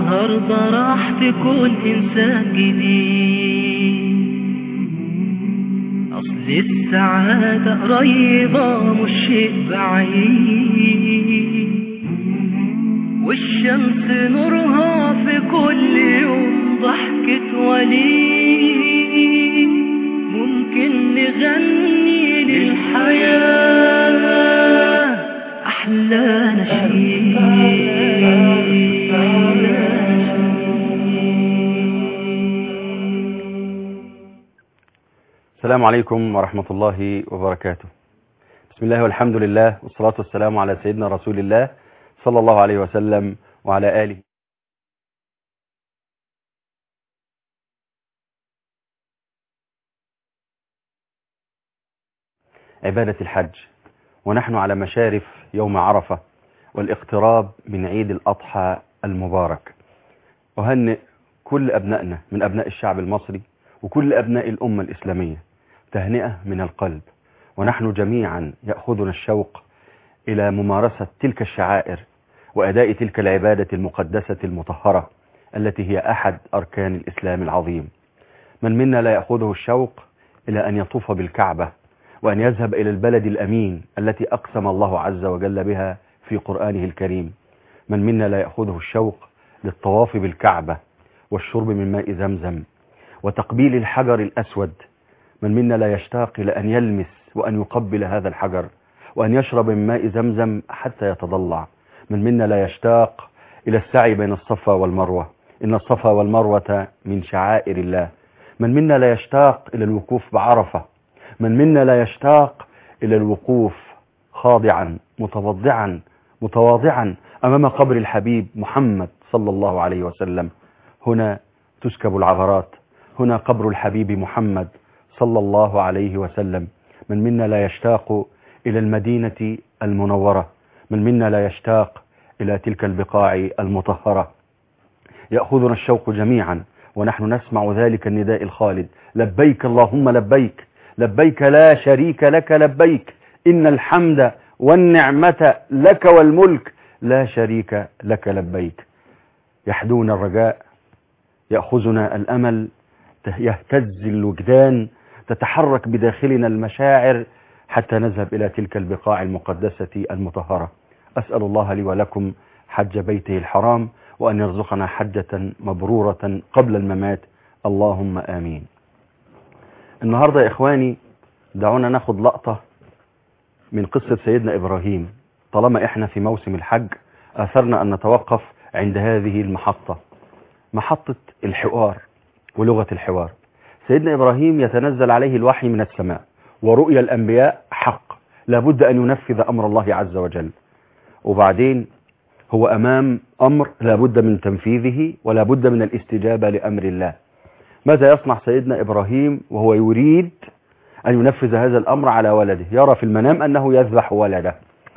النهاردة راح تكون إنسان جديد أصل السعادة قريبة مش شيء بعيد والشمس نورها في كل يوم ضحكة وليد ممكن نغني للحياة أحلى نشيد السلام عليكم ورحمة الله وبركاته بسم الله والحمد لله والصلاة والسلام على سيدنا رسول الله صلى الله عليه وسلم وعلى آله عبادة الحج ونحن على مشارف يوم عرفة والاقتراب من عيد الأضحى المبارك أهنئ كل أبنائنا من أبناء الشعب المصري وكل أبناء الأمة الإسلامية تهنئة من القلب ونحن جميعا يأخذنا الشوق إلى ممارسة تلك الشعائر وأداء تلك العبادة المقدسة المطهرة التي هي أحد أركان الإسلام العظيم من منا لا يأخذه الشوق إلى أن يطوف بالكعبة وأن يذهب إلى البلد الأمين التي أقسم الله عز وجل بها في قرآنه الكريم من منا لا يأخذه الشوق للطواف بالكعبة والشرب من ماء زمزم وتقبيل الحجر الأسود من منا لا يشتاق إلى أن يلمس وأن يقبل هذا الحجر وأن يشرب من ماء زمزم حتى يتضلع من منا لا يشتاق إلى السعي بين الصفا والمروة إن الصفا والمروة من شعائر الله من منا لا يشتاق إلى الوقوف بعرفة من منا لا يشتاق إلى الوقوف خاضعا متوضعا متواضعا أمام قبر الحبيب محمد صلى الله عليه وسلم هنا تسكب العبرات هنا قبر الحبيب محمد صلى الله عليه وسلم من منا لا يشتاق إلى المدينة المنورة من منا لا يشتاق إلى تلك البقاع المطهرة يأخذنا الشوق جميعا ونحن نسمع ذلك النداء الخالد لبيك اللهم لبيك لبيك لا شريك لك لبيك إن الحمد والنعمة لك والملك لا شريك لك لبيك يحدون الرجاء يأخذنا الأمل يهتز الوجدان تتحرك بداخلنا المشاعر حتى نذهب إلى تلك البقاع المقدسة المطهرة أسأل الله لي ولكم حج بيته الحرام وأن يرزقنا حجة مبرورة قبل الممات اللهم آمين النهاردة يا إخواني دعونا ناخد لقطة من قصة سيدنا إبراهيم طالما إحنا في موسم الحج أثرنا أن نتوقف عند هذه المحطة محطة الحوار ولغة الحوار سيدنا إبراهيم يتنزل عليه الوحي من السماء ورؤيا الأنبياء حق لابد أن ينفذ أمر الله عز وجل وبعدين هو أمام أمر لابد من تنفيذه ولا بد من الاستجابة لأمر الله ماذا يصنع سيدنا إبراهيم وهو يريد أن ينفذ هذا الأمر على ولده يرى في المنام أنه يذبح ولده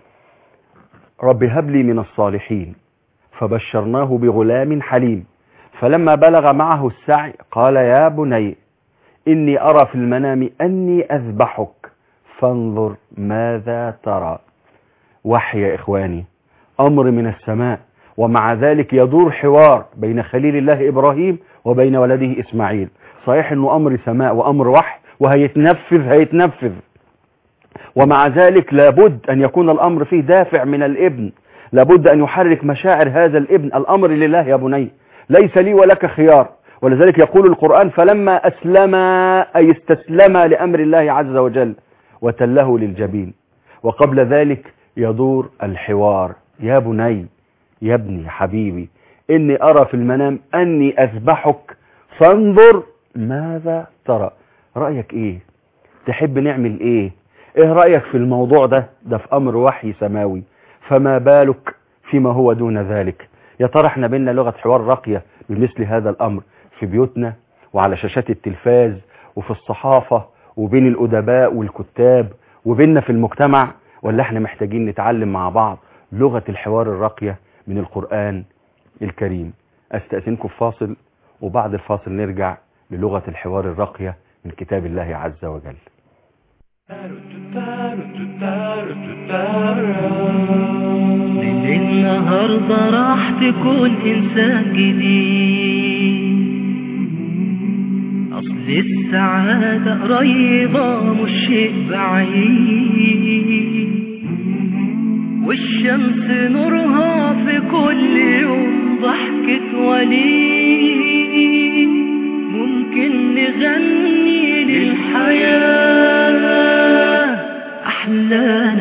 رب هب لي من الصالحين فبشرناه بغلام حليم فلما بلغ معه السعي قال يا بني إني أرى في المنام أني أذبحك فانظر ماذا ترى وحي يا إخواني أمر من السماء ومع ذلك يدور حوار بين خليل الله إبراهيم وبين ولده إسماعيل صحيح أنه أمر سماء وأمر وحي وهيتنفذ هيتنفذ ومع ذلك لابد أن يكون الأمر فيه دافع من الابن لابد أن يحرك مشاعر هذا الابن الأمر لله يا بني ليس لي ولك خيار ولذلك يقول القرآن فلما أسلم أي استسلم لأمر الله عز وجل وتله للجبين وقبل ذلك يدور الحوار يا بني يا ابني حبيبي إني أرى في المنام أني أذبحك فانظر ماذا ترى رأيك إيه تحب نعمل إيه إيه رأيك في الموضوع ده ده في أمر وحي سماوي فما بالك فيما هو دون ذلك يا ترى احنا بينا لغة حوار راقية بمثل هذا الأمر في بيوتنا وعلى شاشات التلفاز وفي الصحافة وبين الأدباء والكتاب وبيننا في المجتمع ولا احنا محتاجين نتعلم مع بعض لغة الحوار الراقية من القرآن الكريم استأذنكم في فاصل وبعد الفاصل نرجع للغة الحوار الراقية من كتاب الله عز وجل ليل النهاردة راح تكون إنسان جديد أصل السعادة قريبة مش شيء بعيد والشمس نورها في كل يوم ضحكة وليد ممكن نغني للحياة أحلى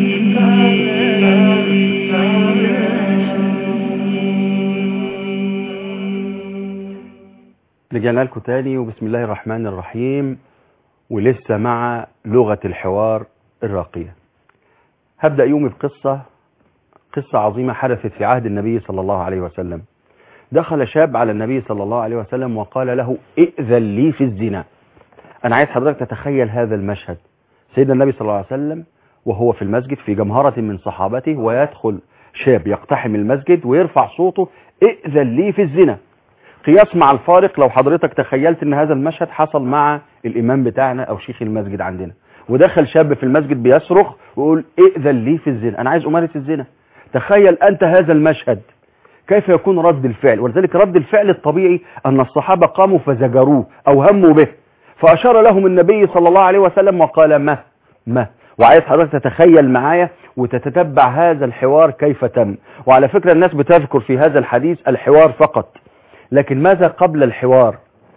نشيد رجعنا لكم تاني وبسم الله الرحمن الرحيم ولسه مع لغة الحوار الراقية هبدأ يومي بقصة قصة عظيمة حدثت في عهد النبي صلى الله عليه وسلم دخل شاب على النبي صلى الله عليه وسلم وقال له ائذن لي في الزنا أنا عايز حضرتك تتخيل هذا المشهد سيدنا النبي صلى الله عليه وسلم وهو في المسجد في جمهرة من صحابته ويدخل شاب يقتحم المسجد ويرفع صوته ائذن لي في الزنا قياس مع الفارق لو حضرتك تخيلت ان هذا المشهد حصل مع الامام بتاعنا او شيخ المسجد عندنا ودخل شاب في المسجد بيصرخ ويقول ائذن لي في الزنا انا عايز امارس الزنا تخيل انت هذا المشهد كيف يكون رد الفعل ولذلك رد الفعل الطبيعي ان الصحابة قاموا فزجروه او هموا به فاشار لهم النبي صلى الله عليه وسلم وقال ما ما وعايز حضرتك تتخيل معايا وتتتبع هذا الحوار كيف تم وعلى فكرة الناس بتذكر في هذا الحديث الحوار فقط لكن ماذا قبل الحوار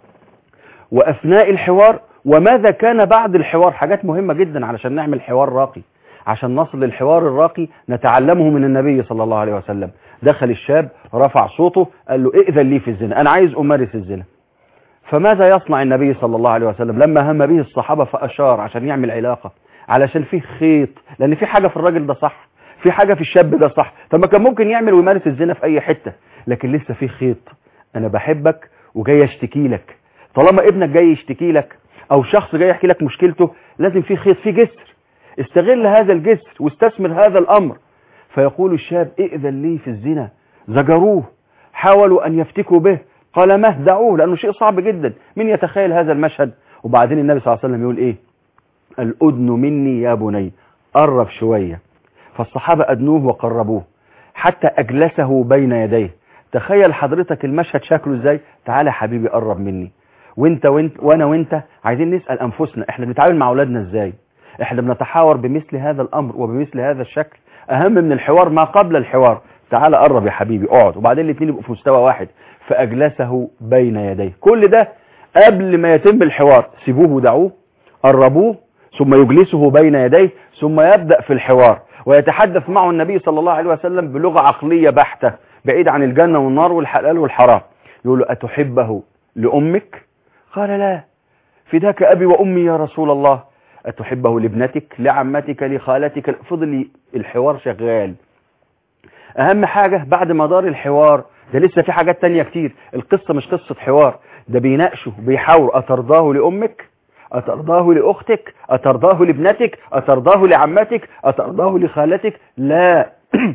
وأثناء الحوار وماذا كان بعد الحوار حاجات مهمة جدا علشان نعمل حوار راقي عشان نصل للحوار الراقي نتعلمه من النبي صلى الله عليه وسلم دخل الشاب رفع صوته قال له ائذن لي في الزنا أنا عايز أمارس الزنا فماذا يصنع النبي صلى الله عليه وسلم لما هم به الصحابة فأشار عشان يعمل علاقة علشان فيه خيط لأن في حاجة في الراجل ده صح في حاجة في الشاب ده صح طب ما كان ممكن يعمل ويمارس الزنا في أي حتة لكن لسه في خيط انا بحبك وجاي اشتكي لك طالما ابنك جاي يشتكي لك او شخص جاي يحكي لك مشكلته لازم في خيط في جسر استغل هذا الجسر واستثمر هذا الامر فيقول الشاب ائذن لي في الزنا زجروه حاولوا ان يفتكوا به قال ما دعوه لانه شيء صعب جدا من يتخيل هذا المشهد وبعدين النبي صلى الله عليه وسلم يقول ايه الاذن مني يا بني قرب شوية فالصحابة ادنوه وقربوه حتى اجلسه بين يديه تخيل حضرتك المشهد شكله ازاي تعالى يا حبيبي قرب مني وانت وانت وانا وانت عايزين نسأل انفسنا احنا بنتعامل مع اولادنا ازاي احنا بنتحاور بمثل هذا الامر وبمثل هذا الشكل اهم من الحوار ما قبل الحوار تعالى قرب يا حبيبي اقعد وبعدين الاثنين يبقوا في مستوى واحد فاجلسه بين يديه كل ده قبل ما يتم الحوار سيبوه ودعوه قربوه ثم يجلسه بين يديه ثم يبدأ في الحوار ويتحدث معه النبي صلى الله عليه وسلم بلغة عقلية بحتة بعيد عن الجنة والنار والحلال والحرام يقول له أتحبه لأمك قال لا فداك أبي وأمي يا رسول الله أتحبه لابنتك لعمتك لخالتك فضل الحوار شغال أهم حاجة بعد ما دار الحوار ده لسه في حاجات تانية كتير القصة مش قصة حوار ده بيناقشوا بيحاوروا أترضاه لأمك أترضاه لأختك أترضاه لابنتك أترضاه لعمتك أترضاه لخالتك لا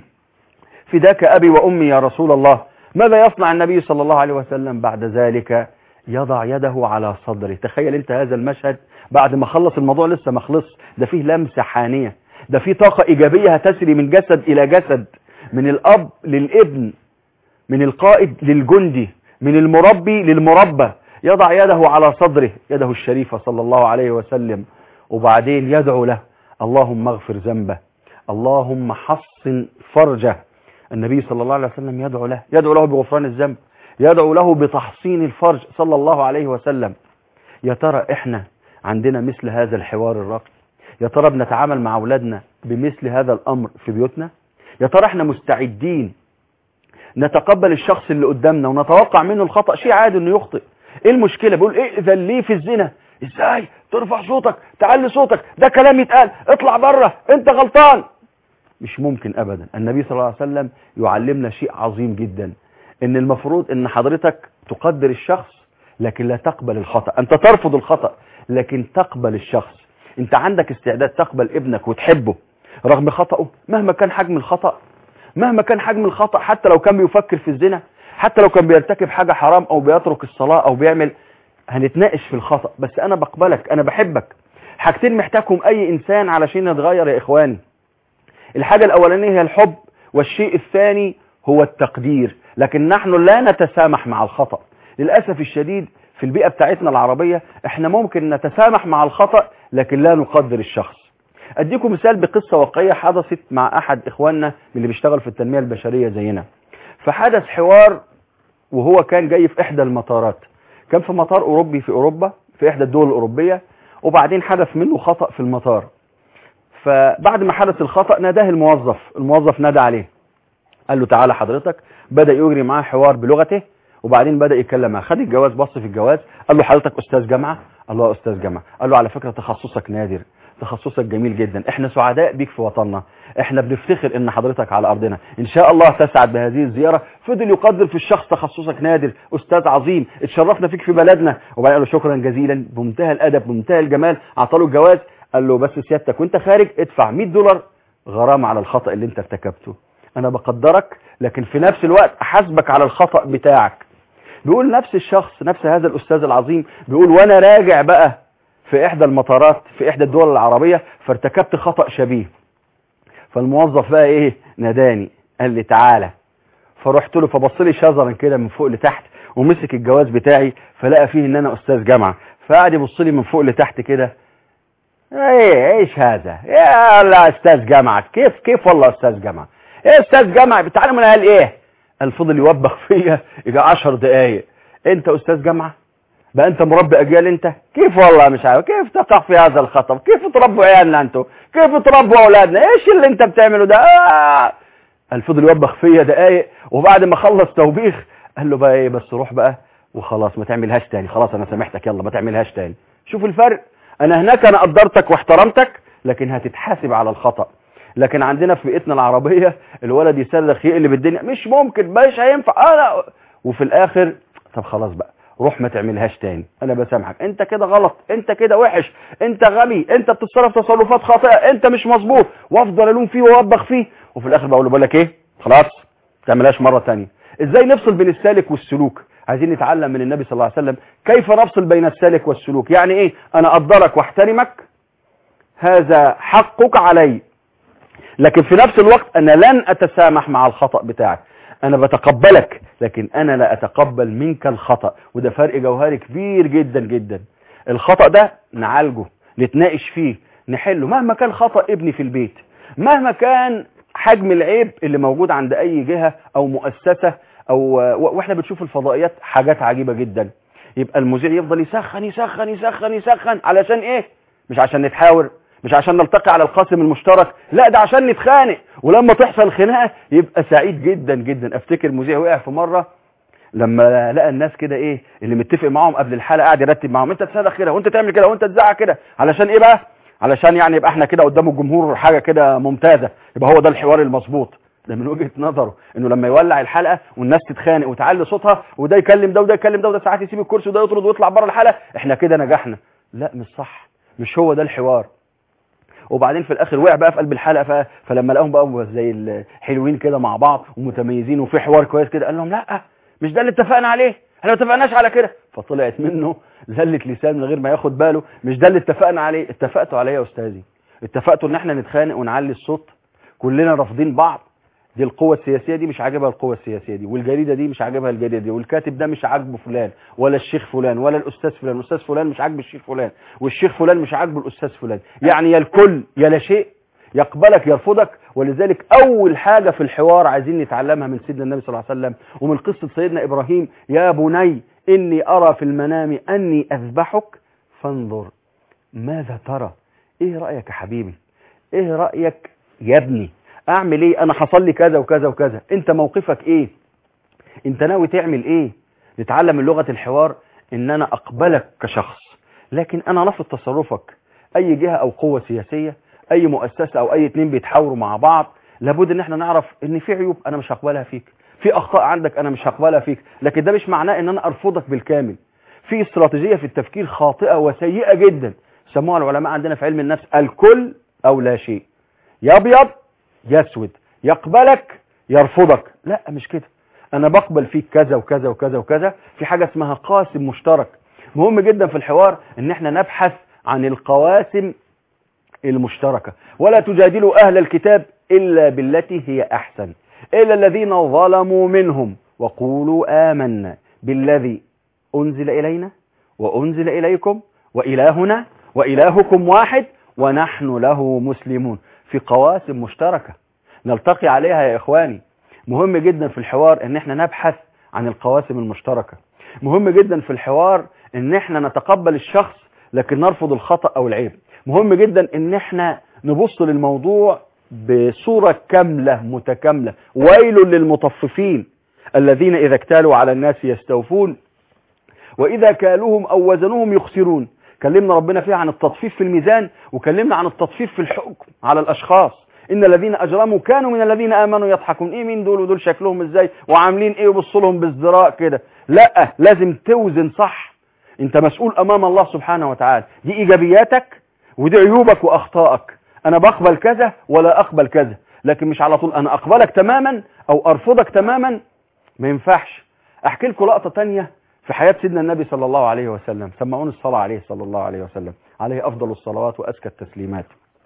فداك أبي وأمي يا رسول الله ماذا يصنع النبي صلى الله عليه وسلم بعد ذلك يضع يده على صدره تخيل انت هذا المشهد بعد ما خلص الموضوع لسه ما خلص ده فيه لمسة حانية ده فيه طاقة إيجابية هتسري من جسد إلى جسد من الأب للابن من القائد للجندي من المربي للمربى يضع يده على صدره يده الشريفة صلى الله عليه وسلم وبعدين يدعو له اللهم اغفر ذنبه اللهم حصن فرجه النبي صلى الله عليه وسلم يدعو له يدعو له بغفران الذنب يدعو له بتحصين الفرج صلى الله عليه وسلم يا ترى احنا عندنا مثل هذا الحوار الراقي يا ترى بنتعامل مع اولادنا بمثل هذا الامر في بيوتنا يا ترى احنا مستعدين نتقبل الشخص اللي قدامنا ونتوقع منه الخطأ شيء عادي انه يخطئ ايه المشكلة بيقول ائذن لي في الزنا ازاي ترفع صوتك تعلي صوتك ده كلام يتقال اطلع بره انت غلطان مش ممكن ابدا النبي صلى الله عليه وسلم يعلمنا شيء عظيم جدا ان المفروض ان حضرتك تقدر الشخص لكن لا تقبل الخطأ انت ترفض الخطأ لكن تقبل الشخص انت عندك استعداد تقبل ابنك وتحبه رغم خطأه مهما كان حجم الخطأ مهما كان حجم الخطأ حتى لو كان بيفكر في الزنا حتى لو كان بيرتكب حاجة حرام او بيترك الصلاة او بيعمل هنتناقش في الخطأ بس انا بقبلك انا بحبك حاجتين محتاجهم اي انسان علشان يتغير يا اخواني الحاجة الاولانية هي الحب والشيء الثاني هو التقدير لكن نحن لا نتسامح مع الخطأ للأسف الشديد في البيئة بتاعتنا العربية احنا ممكن نتسامح مع الخطأ لكن لا نقدر الشخص اديكم مثال بقصة واقعية حدثت مع احد اخواننا من اللي بيشتغل في التنمية البشرية زينا فحدث حوار وهو كان جاي في احدى المطارات كان في مطار اوروبي في اوروبا في احدى الدول الاوروبية وبعدين حدث منه خطأ في المطار فبعد ما حدث الخطأ ناداه الموظف الموظف نادى عليه قال له تعالى حضرتك بدأ يجري معاه حوار بلغته وبعدين بدأ يتكلم معاه خد الجواز بص في الجواز قال له حضرتك استاذ جامعة قال له اه استاذ جامعة قال له على فكرة تخصصك نادر تخصصك جميل جدا احنا سعداء بيك في وطننا احنا بنفتخر ان حضرتك على ارضنا ان شاء الله تسعد بهذه الزيارة فضل يقدر في الشخص تخصصك نادر استاذ عظيم اتشرفنا فيك في بلدنا وبعدين قال له شكرا جزيلا بمنتهى الادب بمنتهى الجمال عطاله الجواز قال له بس سيادتك وانت خارج ادفع 100 دولار غرامة على الخطأ اللي انت ارتكبته انا بقدرك لكن في نفس الوقت احاسبك على الخطأ بتاعك بيقول نفس الشخص نفس هذا الاستاذ العظيم بيقول وانا راجع بقى في احدى المطارات في احدى الدول العربية فارتكبت خطأ شبيه فالموظف بقى ايه ناداني قال لي تعالى فرحت له فبص لي شزرا كده من فوق لتحت ومسك الجواز بتاعي فلقى فيه ان انا استاذ جامعة فقعد يبص لي من فوق لتحت كده ايه ايش هذا يا الله استاذ جامعة كيف كيف والله استاذ جامعة ايه استاذ جامعة بتعلم من قال ايه قال فضل يوبخ فيا يجي 10 دقايق انت استاذ جامعة بقى انت مربي اجيال انت كيف والله مش عارف كيف تقع في هذا الخطأ كيف تربوا عيالنا انتوا كيف تربوا اولادنا ايش اللي انت بتعمله ده آه. قال فضل يوبخ فيا دقايق وبعد ما خلص توبيخ قال له بقى ايه بس روح بقى وخلاص ما تعملهاش تاني خلاص انا سامحتك يلا ما تعملهاش تاني شوف الفرق انا هناك انا قدرتك واحترمتك لكن هتتحاسب على الخطأ لكن عندنا في بيئتنا العربية الولد يصرخ يقلب الدنيا مش ممكن مش هينفع انا وفي الاخر طب خلاص بقى روح ما تعملهاش تاني انا بسامحك انت كده غلط انت كده وحش انت غبي انت بتتصرف تصرفات خاطئه انت مش مظبوط وافضل الوم فيه واوبخ فيه وفي الاخر بقول له بقول لك ايه خلاص ما تعملهاش مره تانية ازاي نفصل بين السالك والسلوك عايزين نتعلم من النبي صلى الله عليه وسلم كيف نفصل بين السالك والسلوك يعني ايه انا اقدرك واحترمك هذا حقك علي لكن في نفس الوقت انا لن اتسامح مع الخطأ بتاعك انا بتقبلك لكن انا لا اتقبل منك الخطأ وده فرق جوهري كبير جدا جدا الخطأ ده نعالجه نتناقش فيه نحله مهما كان خطأ ابني في البيت مهما كان حجم العيب اللي موجود عند اي جهة او مؤسسة او واحنا بنشوف الفضائيات حاجات عجيبة جدا يبقى المذيع يفضل يسخن يسخن يسخن يسخن علشان ايه مش عشان نتحاور مش عشان نلتقي على القاسم المشترك لا ده عشان نتخانق ولما تحصل خناقه يبقى سعيد جدا جدا افتكر مذيع وقع في مره لما لقى الناس كده ايه اللي متفق معاهم قبل الحلقه قاعد يرتب معاهم انت تصرخ كده وانت تعمل كده وانت تزعق كده علشان ايه بقى علشان يعني يبقى احنا كده قدام الجمهور حاجه كده ممتازه يبقى هو ده الحوار المظبوط ده من وجهه نظره انه لما يولع الحلقه والناس تتخانق وتعلي صوتها وده يكلم ده وده يكلم ده وده ساعات يسيب الكرسي وده يطرد ويطلع بره الحلقه احنا كده نجحنا لا مش صح مش هو ده الحوار وبعدين في الاخر وقع بقى في قلب الحلقه ف... فلما لقاهم بقى زي الحلوين كده مع بعض ومتميزين وفي حوار كويس كده قال لهم لا مش ده اللي اتفقنا عليه احنا ما اتفقناش على كده فطلعت منه زله لسان من غير ما ياخد باله مش ده اللي اتفقنا عليه اتفقتوا عليه يا استاذي اتفقتوا ان احنا نتخانق ونعلي الصوت كلنا رافضين بعض دي القوة السياسية دي مش عاجبها القوة السياسية دي والجريدة دي مش عاجبها الجريدة دي والكاتب ده مش عاجبه فلان ولا الشيخ فلان ولا الأستاذ فلان الأستاذ فلان مش عاجب الشيخ فلان والشيخ فلان مش عاجبه الأستاذ فلان يعني يا الكل يا لا شيء يقبلك يرفضك ولذلك أول حاجة في الحوار عايزين نتعلمها من سيدنا النبي صلى الله عليه وسلم ومن قصة سيدنا إبراهيم يا بني إني أرى في المنام أني أذبحك فانظر ماذا ترى إيه رأيك يا حبيبي إيه رأيك يا ابني اعمل ايه انا حصل لي كذا وكذا وكذا انت موقفك ايه انت ناوي تعمل ايه نتعلم من لغة الحوار ان انا اقبلك كشخص لكن انا رفض تصرفك اي جهة او قوة سياسية اي مؤسسة او اي اتنين بيتحاوروا مع بعض لابد ان احنا نعرف ان في عيوب انا مش هقبلها فيك في اخطاء عندك انا مش هقبلها فيك لكن ده مش معناه ان انا ارفضك بالكامل في استراتيجية في التفكير خاطئة وسيئة جدا سموها العلماء عندنا في علم النفس الكل او لا شيء يا ابيض يسود يقبلك يرفضك لا مش كده انا بقبل فيك كذا وكذا وكذا وكذا في حاجة اسمها قاسم مشترك مهم جدا في الحوار ان احنا نبحث عن القواسم المشتركة ولا تجادلوا اهل الكتاب إلا بالتي هي أحسن إلا الذين ظلموا منهم وقولوا آمنا بالذي أنزل إلينا وأنزل إليكم وإلهنا وإلهكم واحد ونحن له مسلمون في قواسم مشتركة نلتقي عليها يا إخواني مهم جدا في الحوار ان احنا نبحث عن القواسم المشتركة مهم جدا في الحوار ان احنا نتقبل الشخص لكن نرفض الخطأ او العيب مهم جدا ان احنا نبص للموضوع بصورة كاملة متكاملة ويل للمطففين الذين اذا اكتالوا على الناس يستوفون واذا كالوهم او وزنوهم يخسرون كلمنا ربنا فيها عن التطفيف في الميزان وكلمنا عن التطفيف في الحكم على الاشخاص ان الذين اجرموا كانوا من الذين امنوا يضحكون ايه مين دول ودول شكلهم ازاي وعاملين ايه وبصوا لهم بازدراء كده لا لازم توزن صح انت مسؤول امام الله سبحانه وتعالى دي ايجابياتك ودي عيوبك واخطائك انا بقبل كذا ولا اقبل كذا لكن مش على طول انا اقبلك تماما او ارفضك تماما ما ينفعش احكي لكم لقطه تانية في حياه سيدنا النبي صلى الله عليه وسلم سمعون الصلاه عليه صلى الله عليه وسلم عليه افضل الصلوات وازكى التسليمات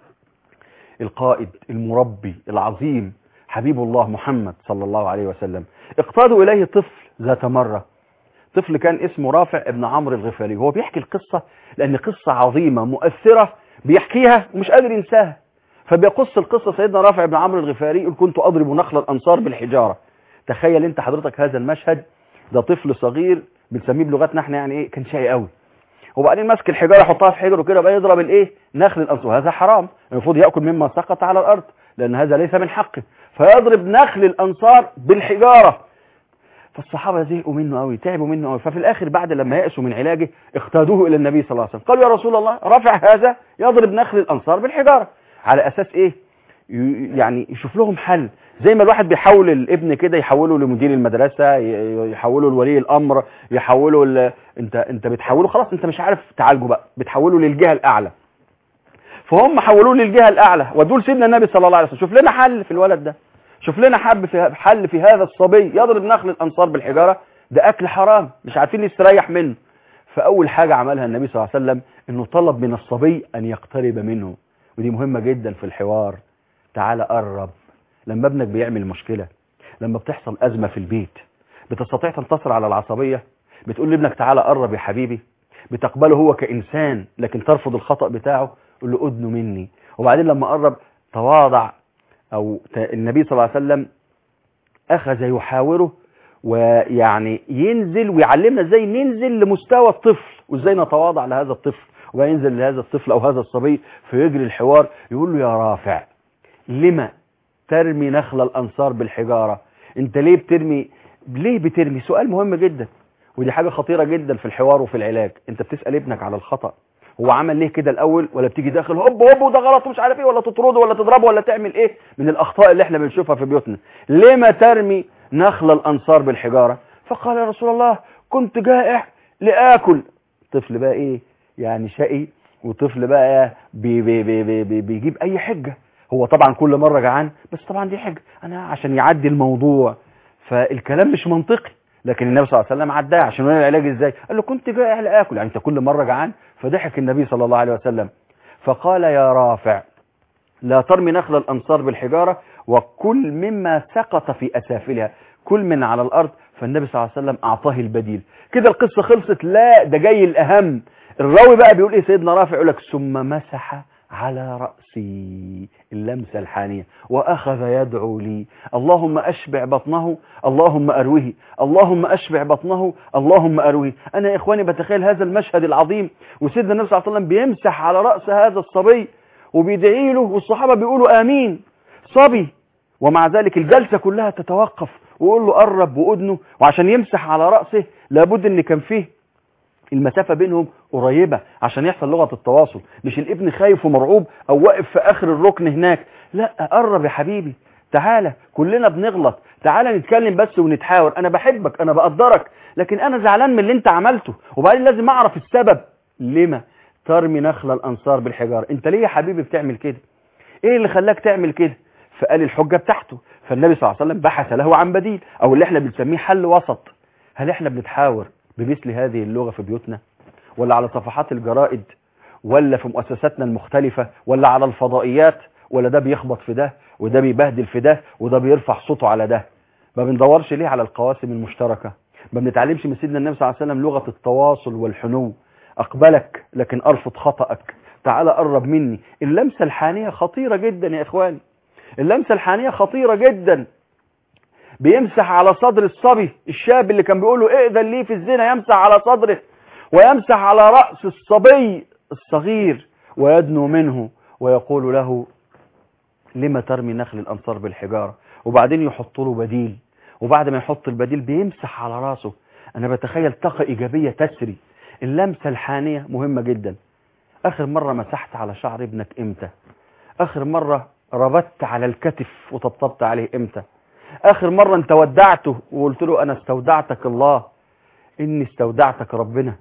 القائد المربي العظيم حبيب الله محمد صلى الله عليه وسلم اقتادوا إليه طفل ذات مرة طفل كان اسمه رافع ابن عمرو الغفاري هو بيحكي القصة لأن قصة عظيمة مؤثرة بيحكيها ومش قادر ينساها فبيقص القصة سيدنا رافع ابن عمرو الغفاري يقول كنت أضرب نخل الأنصار بالحجارة تخيل انت حضرتك هذا المشهد ده طفل صغير بنسميه بلغتنا احنا يعني ايه كان شقي قوي وبعدين ماسك الحجاره يحطها في حجره كده بقى يضرب الايه نخل الانصار هذا حرام المفروض ياكل مما سقط على الارض لان هذا ليس من حقه فيضرب نخل الانصار بالحجاره فالصحابه زهقوا منه قوي تعبوا منه قوي ففي الاخر بعد لما يأسوا من علاجه اختادوه الى النبي صلى الله عليه وسلم قالوا يا رسول الله رفع هذا يضرب نخل الانصار بالحجاره على اساس ايه يعني يشوف لهم حل زي ما الواحد بيحول الابن كده يحوله لمدير المدرسة يحوله لولي الامر يحوله ل... انت انت بتحوله خلاص انت مش عارف تعالجه بقى بتحوله للجهة الاعلى فهم حولوه للجهة الاعلى ودول سيدنا النبي صلى الله عليه وسلم شوف لنا حل في الولد ده شوف لنا حب في حل في هذا الصبي يضرب نخل الانصار بالحجارة ده اكل حرام مش عارفين نستريح منه فاول حاجة عملها النبي صلى الله عليه وسلم انه طلب من الصبي ان يقترب منه ودي مهمة جدا في الحوار تعالى قرب لما ابنك بيعمل مشكلة لما بتحصل أزمة في البيت بتستطيع تنتصر على العصبية بتقول لابنك تعالى قرب يا حبيبي بتقبله هو كإنسان لكن ترفض الخطأ بتاعه قول له أدنه مني وبعدين لما قرب تواضع أو النبي صلى الله عليه وسلم أخذ يحاوره ويعني ينزل ويعلمنا ازاي ننزل لمستوى الطفل وازاي نتواضع لهذا الطفل وينزل لهذا الطفل او هذا الصبي فيجري الحوار يقول له يا رافع لما ترمي نخل الأنصار بالحجارة انت ليه بترمي ليه بترمي سؤال مهم جدا ودي حاجة خطيرة جدا في الحوار وفي العلاج انت بتسأل ابنك على الخطأ هو عمل ليه كده الاول ولا بتيجي داخل هوب هوب وده غلط ومش عارف ايه ولا تطرده ولا تضربه ولا تعمل ايه من الاخطاء اللي احنا بنشوفها في بيوتنا ليه ما ترمي نخل الانصار بالحجارة فقال يا رسول الله كنت جائع لاكل طفل بقى ايه يعني شقي وطفل بقى بي بي بي بي بي بيجيب اي حجة هو طبعا كل مرة جعان بس طبعا دي حاجة انا عشان يعدي الموضوع فالكلام مش منطقي لكن النبي صلى الله عليه وسلم عداه عشان يقول العلاج ازاي قال له كنت جائع لاكل يعني انت كل مرة جعان فضحك النبي صلى الله عليه وسلم فقال يا رافع لا ترمي نخل الانصار بالحجارة وكل مما سقط في اسافلها كل من على الارض فالنبي صلى الله عليه وسلم اعطاه البديل كده القصة خلصت لا ده جاي الاهم الراوي بقى بيقول ايه سيدنا رافع يقول لك ثم مسح على رأسي اللمسة الحانية وأخذ يدعو لي اللهم أشبع بطنه اللهم أروه اللهم أشبع بطنه اللهم أروه أنا يا إخواني بتخيل هذا المشهد العظيم وسيدنا النبي صلى الله عليه وسلم بيمسح على رأس هذا الصبي وبيدعي له والصحابة بيقولوا آمين صبي ومع ذلك الجلسة كلها تتوقف ويقول له قرب وأدنه وعشان يمسح على رأسه لابد ان كان فيه المسافة بينهم قريبة عشان يحصل لغة التواصل مش الابن خايف ومرعوب او واقف في اخر الركن هناك لا قرب يا حبيبي تعالى كلنا بنغلط تعالى نتكلم بس ونتحاور انا بحبك انا بقدرك لكن انا زعلان من اللي انت عملته وبعدين لازم اعرف السبب لما ترمي نخل الانصار بالحجارة انت ليه يا حبيبي بتعمل كده ايه اللي خلاك تعمل كده فقال الحجة بتاعته فالنبي صلى الله عليه وسلم بحث له عن بديل او اللي احنا بنسميه حل وسط هل احنا بنتحاور بمثل هذه اللغة في بيوتنا ولا على صفحات الجرائد ولا في مؤسساتنا المختلفة ولا على الفضائيات ولا ده بيخبط في ده وده بيبهدل في ده وده بيرفع صوته على ده ما بندورش ليه على القواسم المشتركة ما بنتعلمش من سيدنا النبي صلى الله عليه وسلم لغة التواصل والحنو أقبلك لكن أرفض خطأك تعال قرب مني اللمسة الحانية خطيرة جدا يا إخواني اللمسة الحانية خطيرة جدا بيمسح على صدر الصبي الشاب اللي كان بيقول له ائذن لي في الزنا يمسح على صدره ويمسح على رأس الصبي الصغير ويدنو منه ويقول له لما ترمي نخل الأنصار بالحجارة وبعدين يحط له بديل وبعد ما يحط البديل بيمسح على راسه أنا بتخيل طاقة إيجابية تسري اللمسة الحانية مهمة جدا آخر مرة مسحت على شعر ابنك إمتى آخر مرة ربطت على الكتف وطبطبت عليه إمتى آخر مرة أنت ودعته وقلت له أنا استودعتك الله إني استودعتك ربنا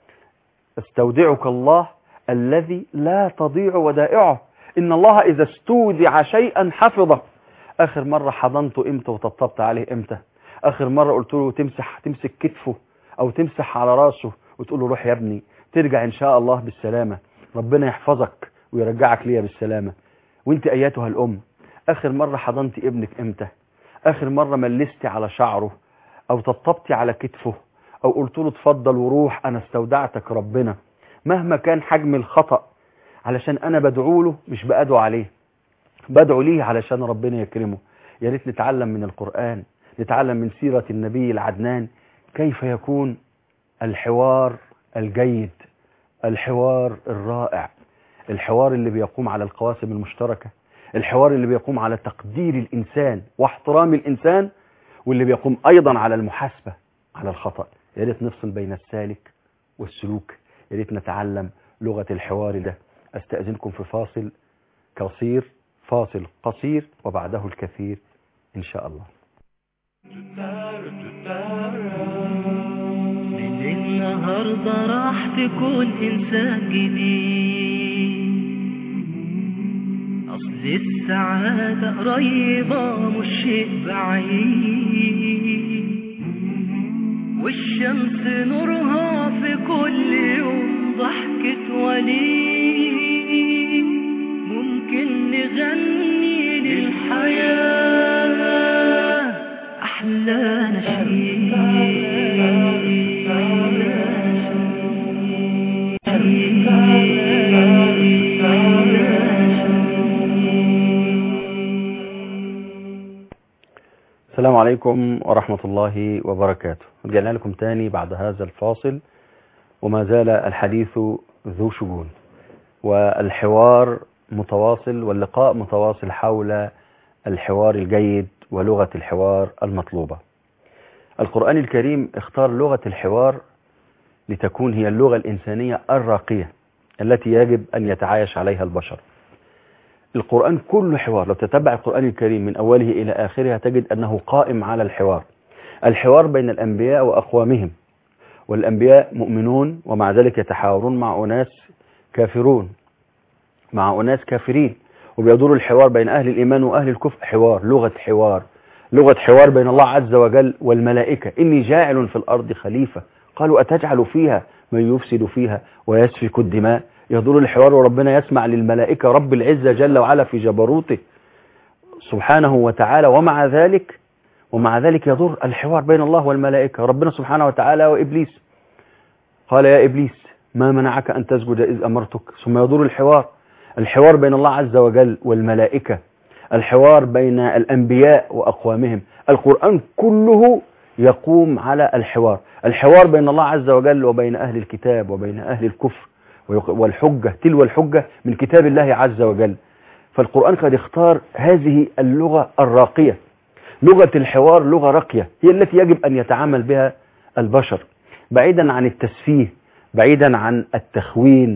استودعك الله الذي لا تضيع ودائعه إن الله إذا استودع شيئا حفظه آخر مرة حضنته إمتى وطبطبت عليه إمتى آخر مرة قلت له تمسح تمسك كتفه أو تمسح على راسه وتقول له روح يا ابني ترجع إن شاء الله بالسلامة ربنا يحفظك ويرجعك ليا بالسلامة وانت أياتها الأم آخر مرة حضنت ابنك إمتى آخر مرة ملستي على شعره أو طبطبتي على كتفه أو قلت له اتفضل وروح أنا استودعتك ربنا مهما كان حجم الخطأ علشان أنا بدعو له مش بأدعو عليه بدعو ليه علشان ربنا يكرمه يا ريت نتعلم من القرآن نتعلم من سيرة النبي العدنان كيف يكون الحوار الجيد الحوار الرائع الحوار اللي بيقوم على القواسم المشتركة الحوار اللي بيقوم على تقدير الإنسان واحترام الإنسان واللي بيقوم أيضا على المحاسبة على الخطأ يا ريت نفصل بين السالك والسلوك يا ريت نتعلم لغة الحوار ده أستأذنكم في فاصل قصير فاصل قصير وبعده الكثير إن شاء الله من النهاردة راح تكون إنسان جديد أصل السعادة قريبة مش شيء بعيد والشمس نورها في كل يوم ضحكة وليد ممكن نغني للحياة أحلى نشيد السلام عليكم ورحمة الله وبركاته رجعنا لكم تاني بعد هذا الفاصل وما زال الحديث ذو شجون والحوار متواصل واللقاء متواصل حول الحوار الجيد ولغة الحوار المطلوبة القرآن الكريم اختار لغة الحوار لتكون هي اللغة الإنسانية الراقية التي يجب أن يتعايش عليها البشر القرآن كله حوار لو تتبع القرآن الكريم من أوله إلى آخره تجد أنه قائم على الحوار الحوار بين الأنبياء وأقوامهم والأنبياء مؤمنون ومع ذلك يتحاورون مع أناس كافرون مع أناس كافرين وبيدور الحوار بين أهل الإيمان وأهل الكفر حوار لغة حوار لغة حوار بين الله عز وجل والملائكة إني جاعل في الأرض خليفة قالوا أتجعل فيها من يفسد فيها ويسفك الدماء يدور الحوار وربنا يسمع للملائكة رب العزة جل وعلا في جبروته سبحانه وتعالى ومع ذلك ومع ذلك يدور الحوار بين الله والملائكة ربنا سبحانه وتعالى وإبليس قال يا إبليس ما منعك أن تسجد إذ أمرتك ثم يدور الحوار الحوار بين الله عز وجل والملائكة الحوار بين الأنبياء وأقوامهم القرآن كله يقوم على الحوار الحوار بين الله عز وجل وبين أهل الكتاب وبين أهل الكفر والحجة تلو الحجة من كتاب الله عز وجل فالقرآن قد اختار هذه اللغة الراقية لغة الحوار لغة راقية هي التي يجب أن يتعامل بها البشر بعيدا عن التسفيه بعيدا عن التخوين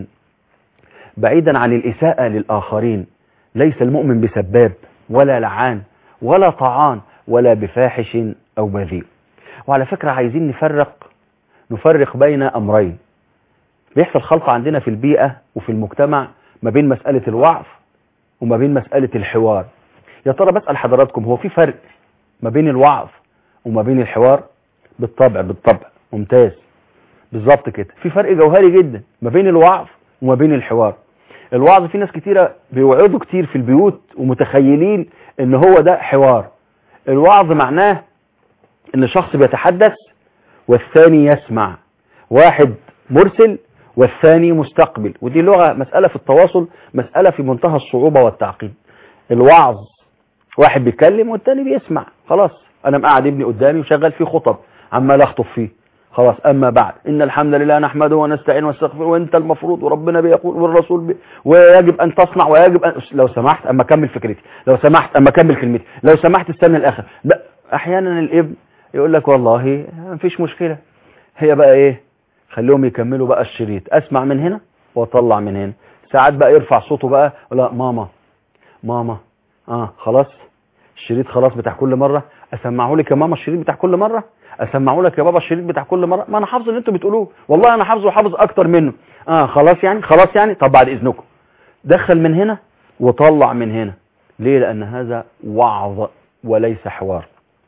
بعيدا عن الإساءة للآخرين ليس المؤمن بسباب ولا لعان ولا طعان ولا بفاحش أو بذيء وعلى فكرة عايزين نفرق نفرق بين أمرين بيحصل خلط عندنا في البيئة وفي المجتمع ما بين مسألة الوعظ وما بين مسألة الحوار يا ترى بسأل حضراتكم هو في فرق ما بين الوعظ وما بين الحوار بالطبع بالطبع ممتاز بالظبط كده في فرق جوهري جدا ما بين الوعظ وما بين الحوار الوعظ في ناس كتيرة بيوعظوا كتير في البيوت ومتخيلين ان هو ده حوار الوعظ معناه ان شخص بيتحدث والثاني يسمع واحد مرسل والثاني مستقبل ودي لغة مسألة في التواصل مسألة في منتهى الصعوبة والتعقيد الوعظ واحد بيتكلم والتاني بيسمع خلاص انا مقعد ابني قدامي وشغال فيه خطب عمال اخطب فيه خلاص اما بعد ان الحمد لله نحمده ونستعين ونستغفر وانت المفروض وربنا بيقول والرسول بي ويجب ان تصنع ويجب ان لو سمحت اما اكمل فكرتي لو سمحت اما اكمل كلمتي لو سمحت استنى الاخر لا احيانا الابن يقول لك والله مفيش مشكله هي بقى ايه خليهم يكملوا بقى الشريط اسمع من هنا واطلع من هنا ساعات بقى يرفع صوته بقى لا ماما ماما اه خلاص الشريط خلاص بتاع كل مرة اسمعه لك يا ماما الشريط بتاع كل مرة اسمعه لك يا بابا الشريط بتاع كل مرة ما انا حافظ اللي انتوا بتقولوه والله انا حافظه وحافظ اكتر منه اه خلاص يعني خلاص يعني طب بعد اذنكم دخل من هنا وطلع من هنا ليه لان هذا وعظ وليس حوار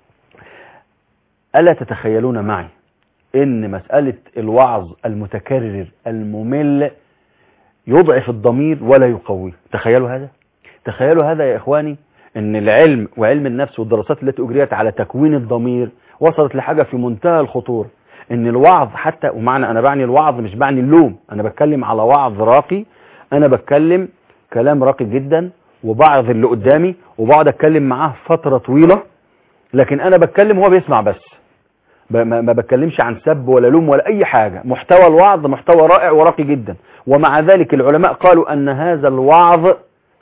ألا تتخيلون معي ان مسألة الوعظ المتكرر الممل يضعف الضمير ولا يقويه تخيلوا هذا تخيلوا هذا يا إخواني ان العلم وعلم النفس والدراسات التي أجريت على تكوين الضمير وصلت لحاجة في منتهى الخطورة ان الوعظ حتى ومعنى انا بعني الوعظ مش بعني اللوم انا بتكلم على وعظ راقي انا بتكلم كلام راقي جدا وبعظ اللي قدامي وبقعد اتكلم معاه فترة طويلة لكن انا بتكلم هو بيسمع بس ما ما بتكلمش عن سب ولا لوم ولا اي حاجة محتوى الوعظ محتوى رائع وراقي جدا ومع ذلك العلماء قالوا ان هذا الوعظ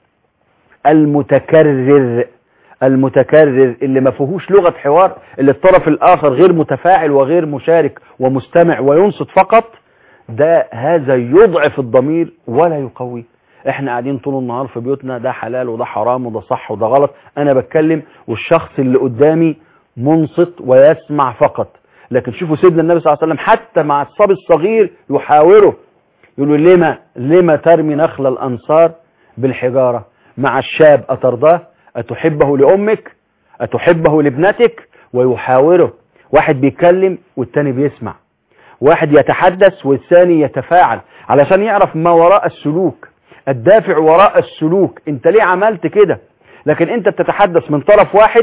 المتكرر المتكرر اللي ما فيهوش لغة حوار اللي الطرف الاخر غير متفاعل وغير مشارك ومستمع وينصت فقط ده هذا يضعف الضمير ولا يقويه احنا قاعدين طول النهار في بيوتنا ده حلال وده حرام وده صح وده غلط انا بتكلم والشخص اللي قدامي منصت ويسمع فقط لكن شوفوا سيدنا النبي صلى الله عليه وسلم حتى مع الصبي الصغير يحاوره يقول له لما لما ترمي نخل الأنصار بالحجارة مع الشاب أترضاه أتحبه لأمك أتحبه لابنتك ويحاوره واحد بيتكلم والتاني بيسمع واحد يتحدث والثاني يتفاعل علشان يعرف ما وراء السلوك الدافع وراء السلوك انت ليه عملت كده لكن انت بتتحدث من طرف واحد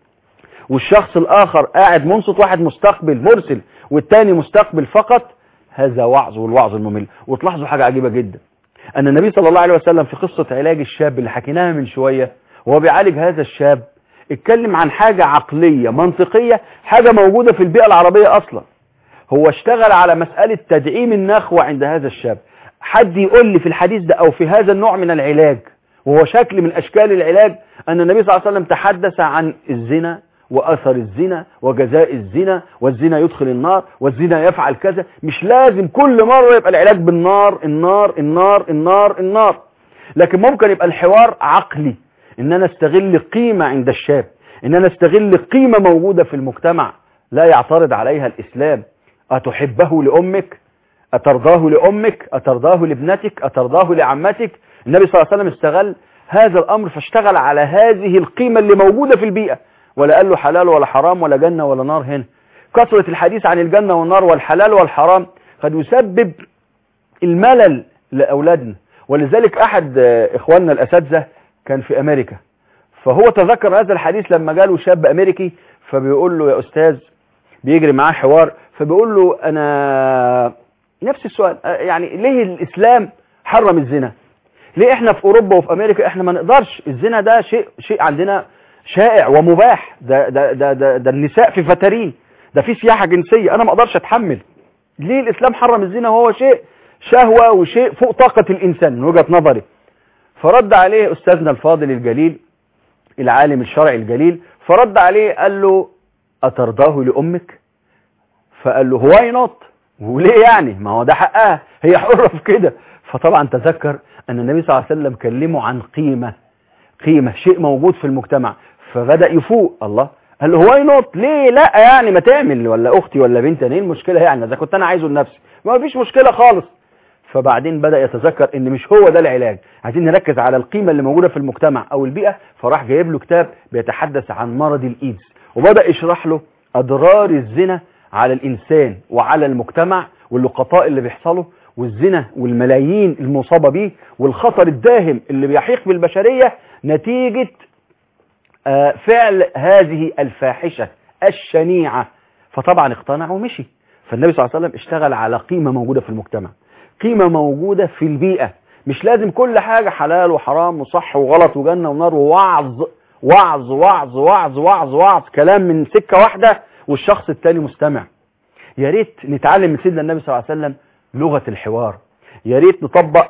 والشخص الآخر قاعد منصت واحد مستقبل مرسل والتاني مستقبل فقط هذا وعظ والوعظ الممل وتلاحظوا حاجة عجيبة جدا أن النبي صلى الله عليه وسلم في قصة علاج الشاب اللي حكيناها من شوية وهو بيعالج هذا الشاب اتكلم عن حاجة عقلية منطقية حاجة موجودة في البيئة العربية أصلا هو اشتغل على مسألة تدعيم النخوة عند هذا الشاب حد يقول لي في الحديث ده أو في هذا النوع من العلاج وهو شكل من أشكال العلاج أن النبي صلى الله عليه وسلم تحدث عن الزنا وأثر الزنا وجزاء الزنا والزنا يدخل النار والزنا يفعل كذا مش لازم كل مرة يبقى العلاج بالنار النار النار النار النار لكن ممكن يبقى الحوار عقلي ان انا استغل قيمة عند الشاب ان انا استغل قيمة موجودة في المجتمع لا يعترض عليها الاسلام اتحبه لامك اترضاه لامك اترضاه لابنتك اترضاه لعمتك النبي صلى الله عليه وسلم استغل هذا الامر فاشتغل على هذه القيمة اللي موجودة في البيئة ولا قال له حلال ولا حرام ولا جنة ولا نار هنا كثرة الحديث عن الجنة والنار والحلال والحرام قد يسبب الملل لأولادنا ولذلك أحد إخواننا الأساتذة كان في أمريكا فهو تذكر هذا الحديث لما جاله شاب أمريكي فبيقول له يا أستاذ بيجري معاه حوار فبيقول له أنا نفس السؤال يعني ليه الإسلام حرم الزنا ليه احنا في أوروبا وفي أمريكا احنا ما نقدرش الزنا ده شيء شيء عندنا شائع ومباح ده, ده, ده, ده, ده النساء في فترين ده في سياحة جنسية انا ما اقدرش اتحمل ليه الاسلام حرم الزنا وهو شيء شهوة وشيء فوق طاقة الانسان من وجهة نظري فرد عليه استاذنا الفاضل الجليل العالم الشرعي الجليل فرد عليه قال له اترضاه لامك فقال له هواي نوت وليه يعني ما هو ده حقها هي حرة في كده فطبعا تذكر ان النبي صلى الله عليه وسلم كلمه عن قيمة قيمة شيء موجود في المجتمع فبدأ يفوق الله قال له هواي نوت ليه لا يعني ما تعمل ولا اختي ولا بنتي ايه المشكلة يعني اذا كنت انا عايزه لنفسي ما فيش مشكلة خالص فبعدين بدأ يتذكر ان مش هو ده العلاج عايزين نركز على القيمة اللي موجودة في المجتمع او البيئة فراح جايب له كتاب بيتحدث عن مرض الايدز وبدأ يشرح له اضرار الزنا على الانسان وعلى المجتمع واللقطاء اللي بيحصله والزنا والملايين المصابة بيه والخطر الداهم اللي بيحيق بالبشرية نتيجة آه، فعل هذه الفاحشة الشنيعة فطبعا اقتنع ومشي فالنبي صلى الله عليه وسلم اشتغل على قيمة موجودة في المجتمع قيمة موجودة في البيئة مش لازم كل حاجة حلال وحرام وصح وغلط وجنة ونار ووعظ وعظ وعظ وعظ وعظ وعظ كلام من سكة واحدة والشخص التاني مستمع يا ريت نتعلم من سيدنا النبي صلى الله عليه وسلم لغة الحوار يا ريت نطبق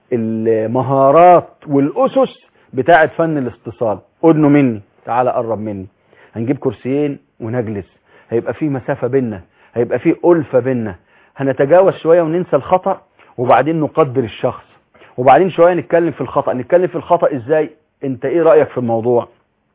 المهارات والأسس بتاعة فن الاتصال أدنوا مني تعالى قرب مني هنجيب كرسيين ونجلس هيبقى في مسافة بينا هيبقى في ألفة بينا هنتجاوز شوية وننسى الخطأ وبعدين نقدر الشخص وبعدين شوية نتكلم في الخطأ نتكلم في الخطأ ازاي انت ايه رأيك في الموضوع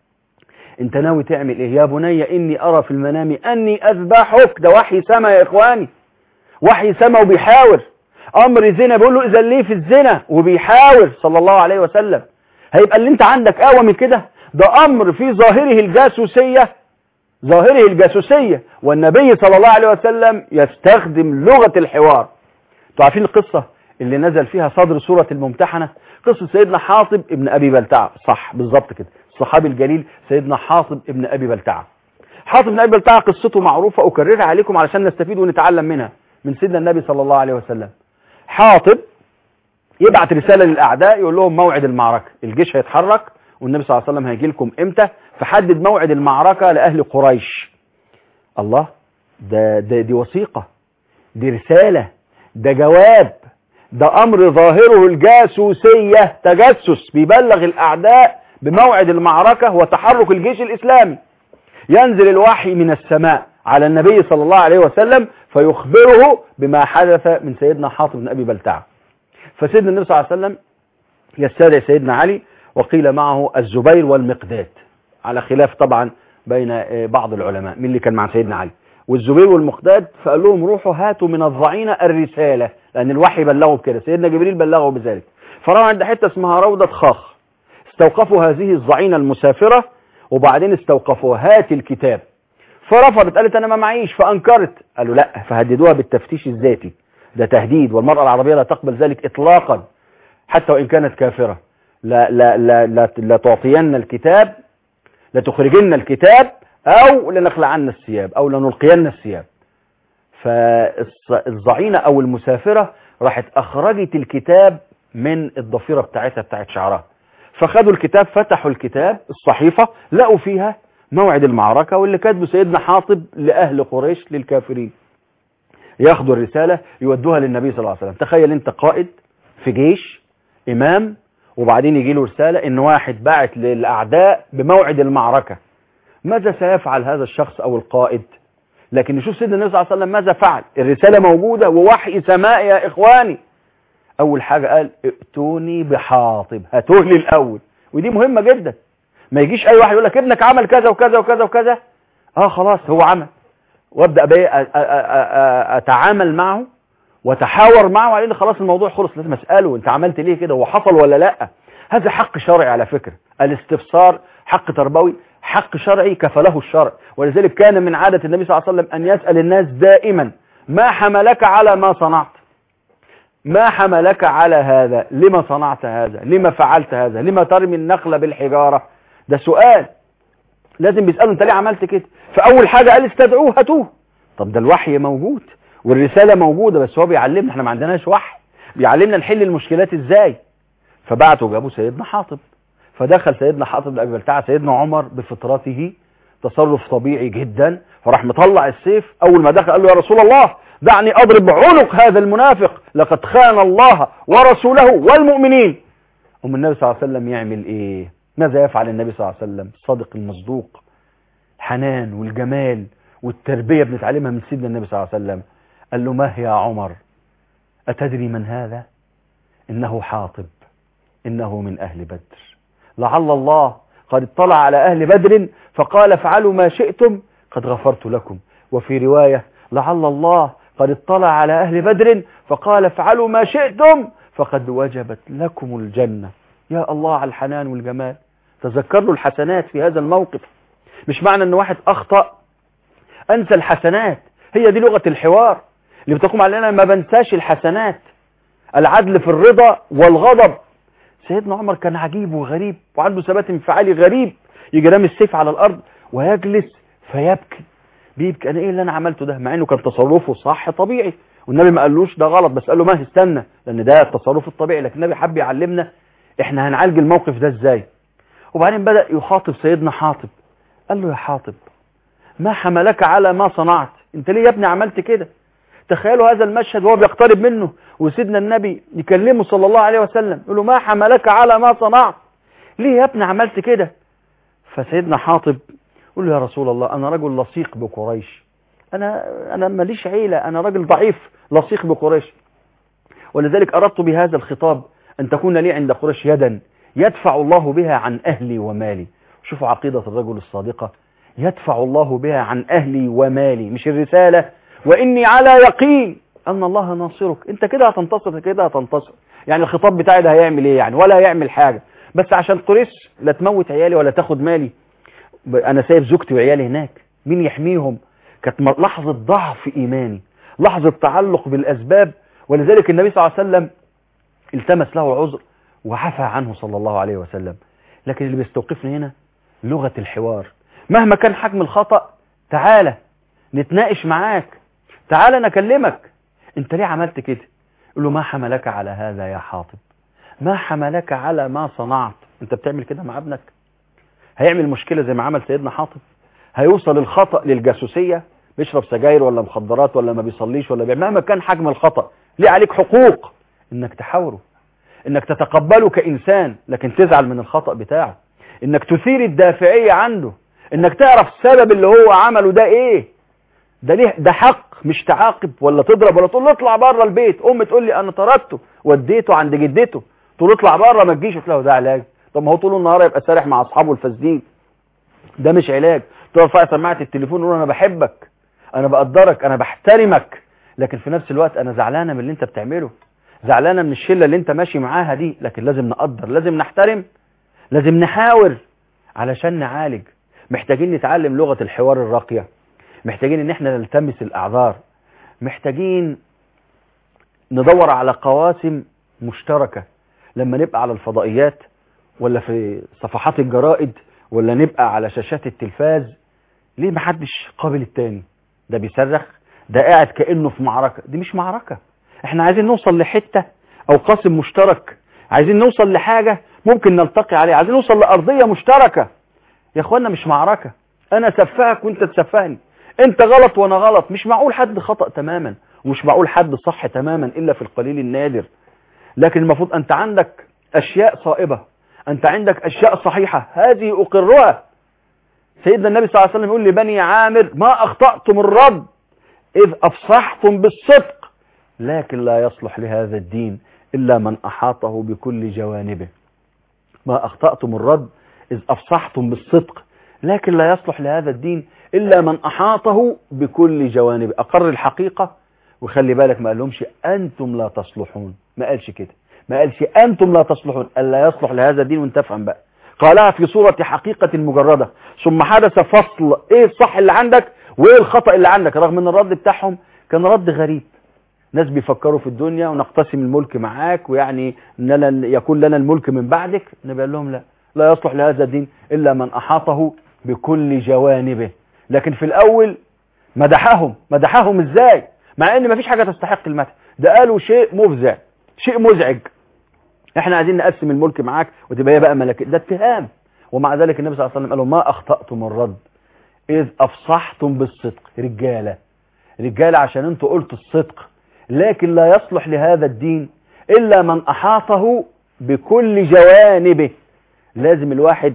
انت ناوي تعمل ايه يا بني اني ارى في المنام اني اذبحك ده وحي سما يا اخواني وحي سما وبيحاور امر زنا بيقول له اذا ليه في الزنا وبيحاور صلى الله عليه وسلم هيبقى اللي انت عندك قوة من كده ده امر في ظاهره الجاسوسية ظاهره الجاسوسية والنبي صلى الله عليه وسلم يستخدم لغة الحوار انتوا عارفين القصة اللي نزل فيها صدر سورة الممتحنة قصة سيدنا حاطب ابن ابي بلتعة صح بالظبط كده الصحابي الجليل سيدنا حاطب ابن ابي بلتعة حاطب ابن ابي بلتعة قصته معروفة اكررها عليكم علشان نستفيد ونتعلم منها من سيدنا النبي صلى الله عليه وسلم حاطب يبعت رسالة للأعداء يقول لهم موعد المعركة الجيش هيتحرك والنبي صلى الله عليه وسلم هيجي لكم امتى فحدد موعد المعركة لأهل قريش الله ده, ده دي وثيقة دي رسالة ده جواب ده أمر ظاهره الجاسوسية تجسس بيبلغ الأعداء بموعد المعركة وتحرك الجيش الإسلامي ينزل الوحي من السماء على النبي صلى الله عليه وسلم فيخبره بما حدث من سيدنا حاطب بن أبي بلتعه فسيدنا النبي صلى الله عليه وسلم يستدعي سيدنا علي وقيل معه الزبير والمقداد على خلاف طبعا بين بعض العلماء مين اللي كان مع سيدنا علي والزبير والمقداد فقال لهم روحوا هاتوا من الضعينة الرسالة لأن الوحي بلغه بكده سيدنا جبريل بلغه بذلك فراوا عند حتة اسمها روضة خاخ استوقفوا هذه الضعينة المسافرة وبعدين استوقفوا هات الكتاب فرفضت قالت أنا ما معيش فأنكرت قالوا لا فهددوها بالتفتيش الذاتي ده تهديد والمرأة العربية لا تقبل ذلك إطلاقا حتى وإن كانت كافرة لا, لا, لا, لا, لا تعطين الكتاب لتخرجن الكتاب أو لنخلعن الثياب أو لنلقين الثياب فالضعينة أو المسافرة راحت أخرجت الكتاب من الضفيرة بتاعتها بتاعت شعرها فخدوا الكتاب فتحوا الكتاب الصحيفة لقوا فيها موعد المعركة واللي كاتبه سيدنا حاطب لأهل قريش للكافرين ياخدوا الرسالة يودوها للنبي صلى الله عليه وسلم تخيل انت قائد في جيش امام وبعدين يجي له رسالة ان واحد باعت للاعداء بموعد المعركة ماذا سيفعل هذا الشخص او القائد لكن نشوف سيدنا النبي صلى الله عليه وسلم ماذا فعل الرسالة موجودة ووحي سماء يا اخواني اول حاجة قال ائتوني بحاطب هاتوه لي الاول ودي مهمة جدا ما يجيش اي واحد يقول لك ابنك عمل كذا وكذا وكذا وكذا اه خلاص هو عمل وابدا بقى اتعامل معه وتحاور معه وقال لي خلاص الموضوع خلص لازم اساله انت عملت ليه كده هو حصل ولا لا هذا حق شرعي على فكره الاستفسار حق تربوي حق شرعي كفله الشرع ولذلك كان من عاده النبي صلى الله عليه وسلم ان يسال الناس دائما ما حملك على ما صنعت ما حملك على هذا لما صنعت هذا لما فعلت هذا لما ترمي النخل بالحجاره ده سؤال لازم بيسألوا انت ليه عملت كده فاول حاجة قال استدعوه هاتوه طب ده الوحي موجود والرسالة موجودة بس هو بيعلمنا احنا ما عندناش وحي بيعلمنا نحل المشكلات ازاي فبعتوا جابوا سيدنا حاطب فدخل سيدنا حاطب لأبي بلتعة سيدنا عمر بفطرته تصرف طبيعي جدا فراح مطلع السيف اول ما دخل قال له يا رسول الله دعني اضرب عنق هذا المنافق لقد خان الله ورسوله والمؤمنين ام النبي صلى الله عليه وسلم يعمل ايه ماذا يفعل النبي صلى الله عليه وسلم الصادق المصدوق الحنان والجمال والتربية بنتعلمها من سيدنا النبي صلى الله عليه وسلم قال له ما يا عمر أتدري من هذا إنه حاطب إنه من أهل بدر لعل الله قد اطلع على أهل بدر فقال افعلوا ما شئتم قد غفرت لكم وفي رواية لعل الله قد اطلع على أهل بدر فقال افعلوا ما شئتم فقد وجبت لكم الجنة يا الله على الحنان والجمال تذكر له الحسنات في هذا الموقف مش معنى ان واحد اخطأ انسى الحسنات هي دي لغة الحوار اللي بتقوم علينا ما بنساش الحسنات العدل في الرضا والغضب سيدنا عمر كان عجيب وغريب وعنده ثبات انفعالي غريب يجي رامي السيف على الارض ويجلس فيبكي بيبكي انا ايه اللي انا عملته ده مع انه كان تصرفه صح طبيعي والنبي ما قالوش ده غلط بس قال له ما استنى لان ده التصرف الطبيعي لكن النبي حب يعلمنا احنا هنعالج الموقف ده ازاي وبعدين بدأ يخاطب سيدنا حاطب قال له يا حاطب ما حملك على ما صنعت انت ليه يا ابني عملت كده تخيلوا هذا المشهد وهو بيقترب منه وسيدنا النبي يكلمه صلى الله عليه وسلم يقول له ما حملك على ما صنعت ليه يا ابني عملت كده فسيدنا حاطب يقول له يا رسول الله انا رجل لصيق بقريش انا انا ماليش عيله انا راجل ضعيف لصيق بقريش ولذلك اردت بهذا الخطاب ان تكون لي عند قريش يدا يدفع الله بها عن اهلي ومالي شوفوا عقيده الرجل الصادقه يدفع الله بها عن اهلي ومالي مش الرساله واني على يقين ان الله ناصرك انت كده هتنتصر كده هتنتصر يعني الخطاب بتاعي ده هيعمل ايه يعني ولا هيعمل حاجه بس عشان قريش لا تموت عيالي ولا تاخد مالي انا سايب زوجتي وعيالي هناك مين يحميهم كانت لحظه ضعف ايماني لحظه تعلق بالاسباب ولذلك النبي صلى الله عليه وسلم التمس له العذر وعفى عنه صلى الله عليه وسلم لكن اللي بيستوقفني هنا لغه الحوار مهما كان حجم الخطا تعالى نتناقش معاك تعالى نكلمك انت ليه عملت كده يقول له ما حملك على هذا يا حاطب ما حملك على ما صنعت انت بتعمل كده مع ابنك هيعمل مشكلة زي ما عمل سيدنا حاطب هيوصل الخطأ للجاسوسية بيشرب سجاير ولا مخدرات ولا ما بيصليش ولا بيعمل مهما كان حجم الخطأ ليه عليك حقوق انك تحاوره انك تتقبله كإنسان لكن تزعل من الخطأ بتاعه انك تثير الدافعية عنده انك تعرف السبب اللي هو عمله ده ايه ده ليه ده حق مش تعاقب ولا تضرب ولا تقول له اطلع بره البيت ام تقول لي انا طردته وديته عند جدته تقول له اطلع بره ما تجيش قلت له ده علاج طب ما هو طول النهار يبقى سارح مع اصحابه الفاسدين ده مش علاج ترفع سماعه التليفون وتقول انا بحبك انا بقدرك انا بحترمك لكن في نفس الوقت انا زعلانه من اللي انت بتعمله زعلانه من الشله اللي انت ماشي معاها دي لكن لازم نقدر لازم نحترم لازم نحاور علشان نعالج محتاجين نتعلم لغه الحوار الراقيه محتاجين ان احنا نلتمس الاعذار محتاجين ندور على قواسم مشتركة لما نبقى على الفضائيات ولا في صفحات الجرائد ولا نبقى على شاشات التلفاز ليه محدش قابل التاني ده بيصرخ ده قاعد كأنه في معركة دي مش معركة احنا عايزين نوصل لحتة او قاسم مشترك عايزين نوصل لحاجة ممكن نلتقي عليها عايزين نوصل لأرضية مشتركة يا اخوانا مش معركة انا سفهك وانت تسفهني انت غلط وانا غلط مش معقول حد خطأ تماما ومش معقول حد صح تماما الا في القليل النادر لكن المفروض انت عندك اشياء صائبة انت عندك اشياء صحيحة هذه اقرها سيدنا النبي صلى الله عليه وسلم يقول لبني عامر ما اخطأتم الرب اذ افصحتم بالصدق لكن لا يصلح لهذا الدين الا من احاطه بكل جوانبه ما اخطأتم الرد اذ افصحتم بالصدق لكن لا يصلح لهذا الدين إلا من أحاطه بكل جوانب أقر الحقيقة وخلي بالك ما قالهمش أنتم لا تصلحون ما قالش كده ما قالش أنتم لا تصلحون ألا يصلح لهذا الدين وانت افهم بقى قالها في صورة حقيقة مجردة ثم حدث فصل ايه الصح اللي عندك وايه الخطأ اللي عندك رغم ان الرد بتاعهم كان رد غريب ناس بيفكروا في الدنيا ونقتسم الملك معاك ويعني إن يكون لنا الملك من بعدك النبي قال لهم لا لا يصلح لهذا الدين إلا من أحاطه بكل جوانبه لكن في الأول مدحهم مدحهم ازاي مع ان مفيش حاجة تستحق المدح ده قالوا شيء مفزع شيء مزعج احنا عايزين نقسم الملك معاك وتبقى هي بقى ملك ده اتهام ومع ذلك النبي صلى الله عليه وسلم قالوا ما اخطأتم الرد اذ افصحتم بالصدق رجالة رجالة عشان انتوا قلتوا الصدق لكن لا يصلح لهذا الدين الا من احاطه بكل جوانبه لازم الواحد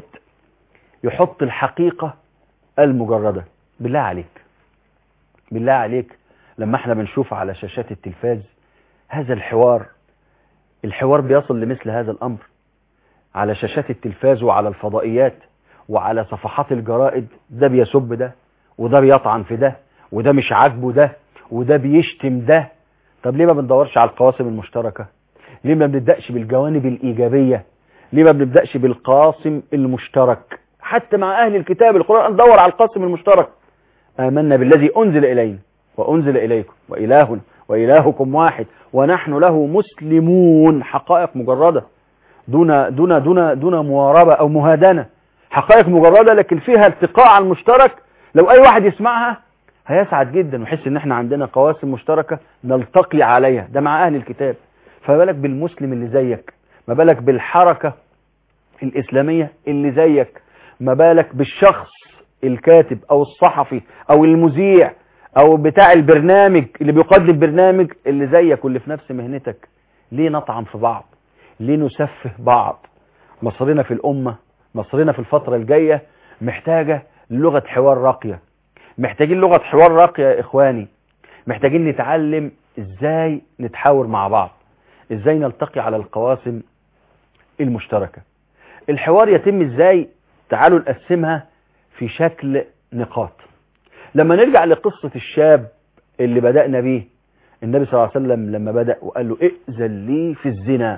يحط الحقيقة المجردة بالله عليك بالله عليك لما احنا بنشوف على شاشات التلفاز هذا الحوار الحوار بيصل لمثل هذا الأمر على شاشات التلفاز وعلى الفضائيات وعلى صفحات الجرائد ده بيسب ده وده بيطعن في ده وده مش عاجبه ده وده بيشتم ده طب ليه ما بندورش على القواسم المشتركة ليه ما بنبدأش بالجوانب الإيجابية ليه ما بنبدأش بالقاسم المشترك حتى مع أهل الكتاب القرآن ندور على القاسم المشترك آمنا بالذي أنزل إلينا وأنزل إليكم وإلهنا وإلهكم واحد ونحن له مسلمون حقائق مجردة دون دون دون دون مواربة أو مهادنة حقائق مجردة لكن فيها التقاء على المشترك لو اي واحد يسمعها هيسعد جدا ويحس ان احنا عندنا قواسم مشتركة نلتقي عليها ده مع اهل الكتاب فما بالك بالمسلم اللي زيك ما بالك بالحركة الاسلامية اللي زيك ما بالك بالشخص الكاتب او الصحفي او المذيع او بتاع البرنامج اللي بيقدم برنامج اللي زيك واللي في نفس مهنتك ليه نطعن في بعض ليه نسفه بعض مصرنا في الامة مصرنا في الفترة الجاية محتاجة لغة حوار راقية محتاجين لغة حوار راقية يا اخواني محتاجين نتعلم ازاي نتحاور مع بعض ازاي نلتقي على القواسم المشتركة الحوار يتم ازاي تعالوا نقسمها في شكل نقاط لما نرجع لقصة الشاب اللي بدأنا بيه النبي صلى الله عليه وسلم لما بدأ وقال له ائذن لي في الزنا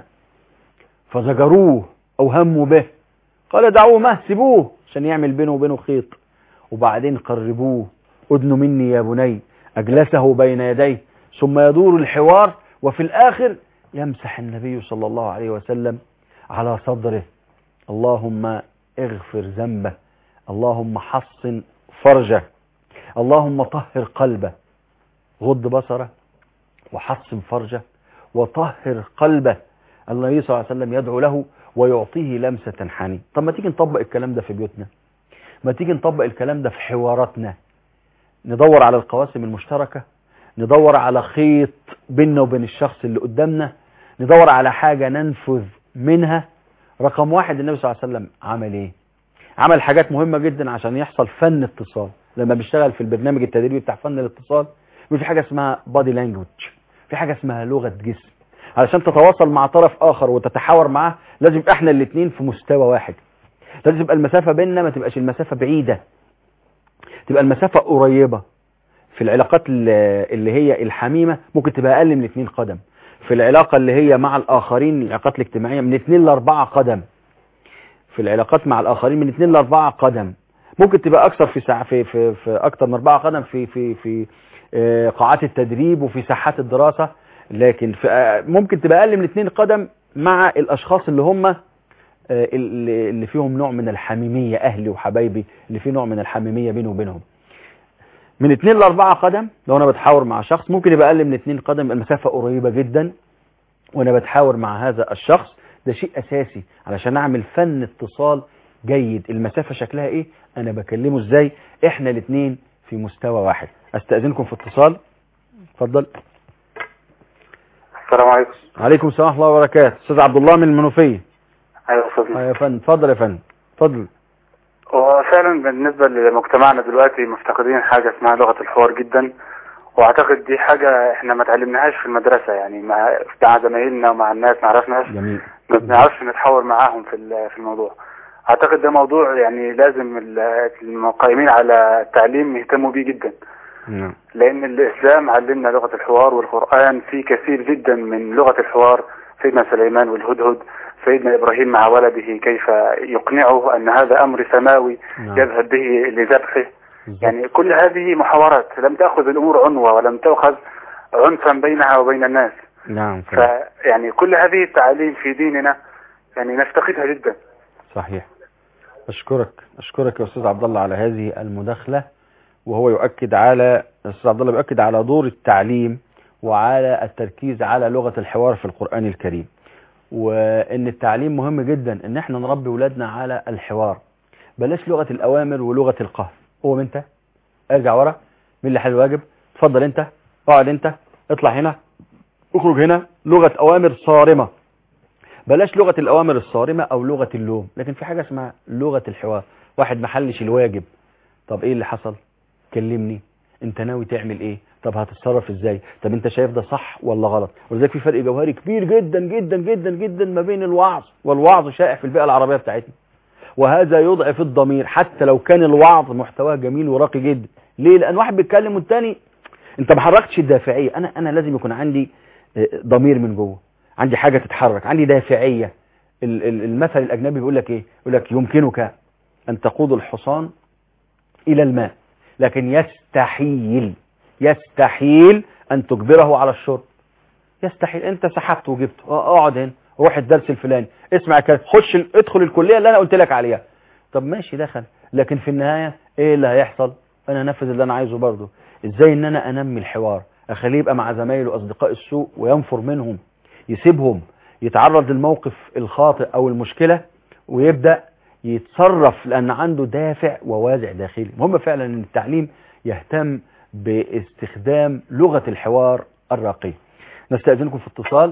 فزجروه او هموا به قال دعوه ما سيبوه عشان يعمل بينه وبينه خيط وبعدين قربوه ادن مني يا بني اجلسه بين يديه ثم يدور الحوار وفي الاخر يمسح النبي صلى الله عليه وسلم على صدره اللهم اغفر ذنبه اللهم حصن فرجه اللهم طهر قلبه غض بصره وحصن فرجه وطهر قلبه النبي صلى الله عليه وسلم يدعو له ويعطيه لمسة حنين طب ما تيجي نطبق الكلام ده في بيوتنا ما تيجي نطبق الكلام ده في حواراتنا ندور على القواسم المشتركة ندور على خيط بيننا وبين الشخص اللي قدامنا ندور على حاجة ننفذ منها رقم واحد النبي صلى الله عليه وسلم عمل ايه عمل حاجات مهمة جدا عشان يحصل فن اتصال لما بيشتغل في البرنامج التدريبي بتاع فن الاتصال في حاجة اسمها بادي لانجوج في حاجة اسمها لغة جسم علشان تتواصل مع طرف اخر وتتحاور معاه لازم يبقى احنا الاثنين في مستوى واحد لازم تبقى المسافة بيننا ما تبقاش المسافة بعيدة تبقى المسافة قريبة في العلاقات اللي هي الحميمة ممكن تبقى اقل من 2 قدم في العلاقة اللي هي مع الاخرين العلاقات الاجتماعية من 2 ل 4 قدم في العلاقات مع الاخرين من 2 ل 4 قدم ممكن تبقى اكثر في ساعة في في في اكثر من 4 قدم في في في قاعات التدريب وفي ساحات الدراسة لكن في ممكن تبقى اقل من 2 قدم مع الاشخاص اللي هم اللي فيهم نوع من الحميمية اهلي وحبايبي اللي فيه نوع من الحميمية بيني وبينهم من 2 ل 4 قدم لو انا بتحاور مع شخص ممكن يبقى اقل من 2 قدم المسافة قريبة جدا وانا بتحاور مع هذا الشخص ده شيء اساسي علشان اعمل فن اتصال جيد المسافة شكلها ايه انا بكلمه ازاي احنا الاثنين في مستوى واحد استأذنكم في اتصال اتفضل السلام عليكم عليكم السلام ورحمه الله وبركاته استاذ عبد الله من المنوفيه ايوه استاذ يا فندم اتفضل يا فندم اتفضل هو فعلا بالنسبه لمجتمعنا دلوقتي مفتقدين حاجه اسمها لغه الحوار جدا واعتقد دي حاجه احنا ما اتعلمناهاش في المدرسه يعني مع مع زمايلنا ومع الناس ما عرفناش جميل ما بنعرفش نتحاور معاهم في في الموضوع اعتقد ده موضوع يعني لازم القائمين على التعليم يهتموا بيه جدا نعم لان الاسلام علمنا لغه الحوار والقران فيه كثير جدا من لغه الحوار سيدنا سليمان والهدهد سيدنا ابراهيم مع ولده كيف يقنعه ان هذا امر سماوي نعم. يذهب به لذبحه يعني كل هذه محاورات لم تاخذ الامور عنوه ولم تاخذ عنفا بينها وبين الناس نعم فعلا. فيعني كل هذه التعاليم في ديننا يعني نفتقدها جدا صحيح اشكرك اشكرك يا استاذ عبد الله على هذه المداخله وهو يؤكد على الاستاذ عبد الله بيؤكد على دور التعليم وعلى التركيز على لغه الحوار في القران الكريم وان التعليم مهم جدا ان احنا نربي ولادنا على الحوار بلاش لغه الاوامر ولغه القهر قوم انت ارجع ورا مين اللي حل الواجب اتفضل انت اقعد انت اطلع هنا اخرج هنا لغه اوامر صارمه بلاش لغه الاوامر الصارمه او لغه اللوم لكن في حاجه اسمها لغه الحوار واحد ما حلش الواجب طب ايه اللي حصل كلمني انت ناوي تعمل ايه طب هتتصرف ازاي طب انت شايف ده صح ولا غلط ولذلك في فرق جوهري كبير جدا جدا جدا جدا ما بين الوعظ والوعظ شائع في البيئه العربيه بتاعتنا وهذا يضعف الضمير حتى لو كان الوعظ محتواه جميل وراقي جدا ليه لان واحد بيتكلم والتاني انت ما حركتش الدافعيه انا انا لازم يكون عندي آه، ضمير من جوه عندي حاجه تتحرك عندي دافعيه ال- ال- المثل الاجنبي بيقول لك ايه يقول لك يمكنك ان تقود الحصان الى الماء لكن يستحيل يستحيل ان تجبره على الشرب يستحيل انت سحبته وجبته اه، اقعد هنا روح الدرس الفلاني اسمع كده خش ال- ادخل الكليه اللي انا قلت لك عليها طب ماشي دخل لكن في النهاية ايه اللي هيحصل انا انفذ اللي انا عايزه برضه ازاي ان انا انمي الحوار اخليه يبقى مع زمايله واصدقاء السوء وينفر منهم يسيبهم يتعرض للموقف الخاطئ او المشكلة ويبدأ يتصرف لان عنده دافع ووازع داخلي مهم فعلا ان التعليم يهتم باستخدام لغة الحوار الراقي نستأذنكم في اتصال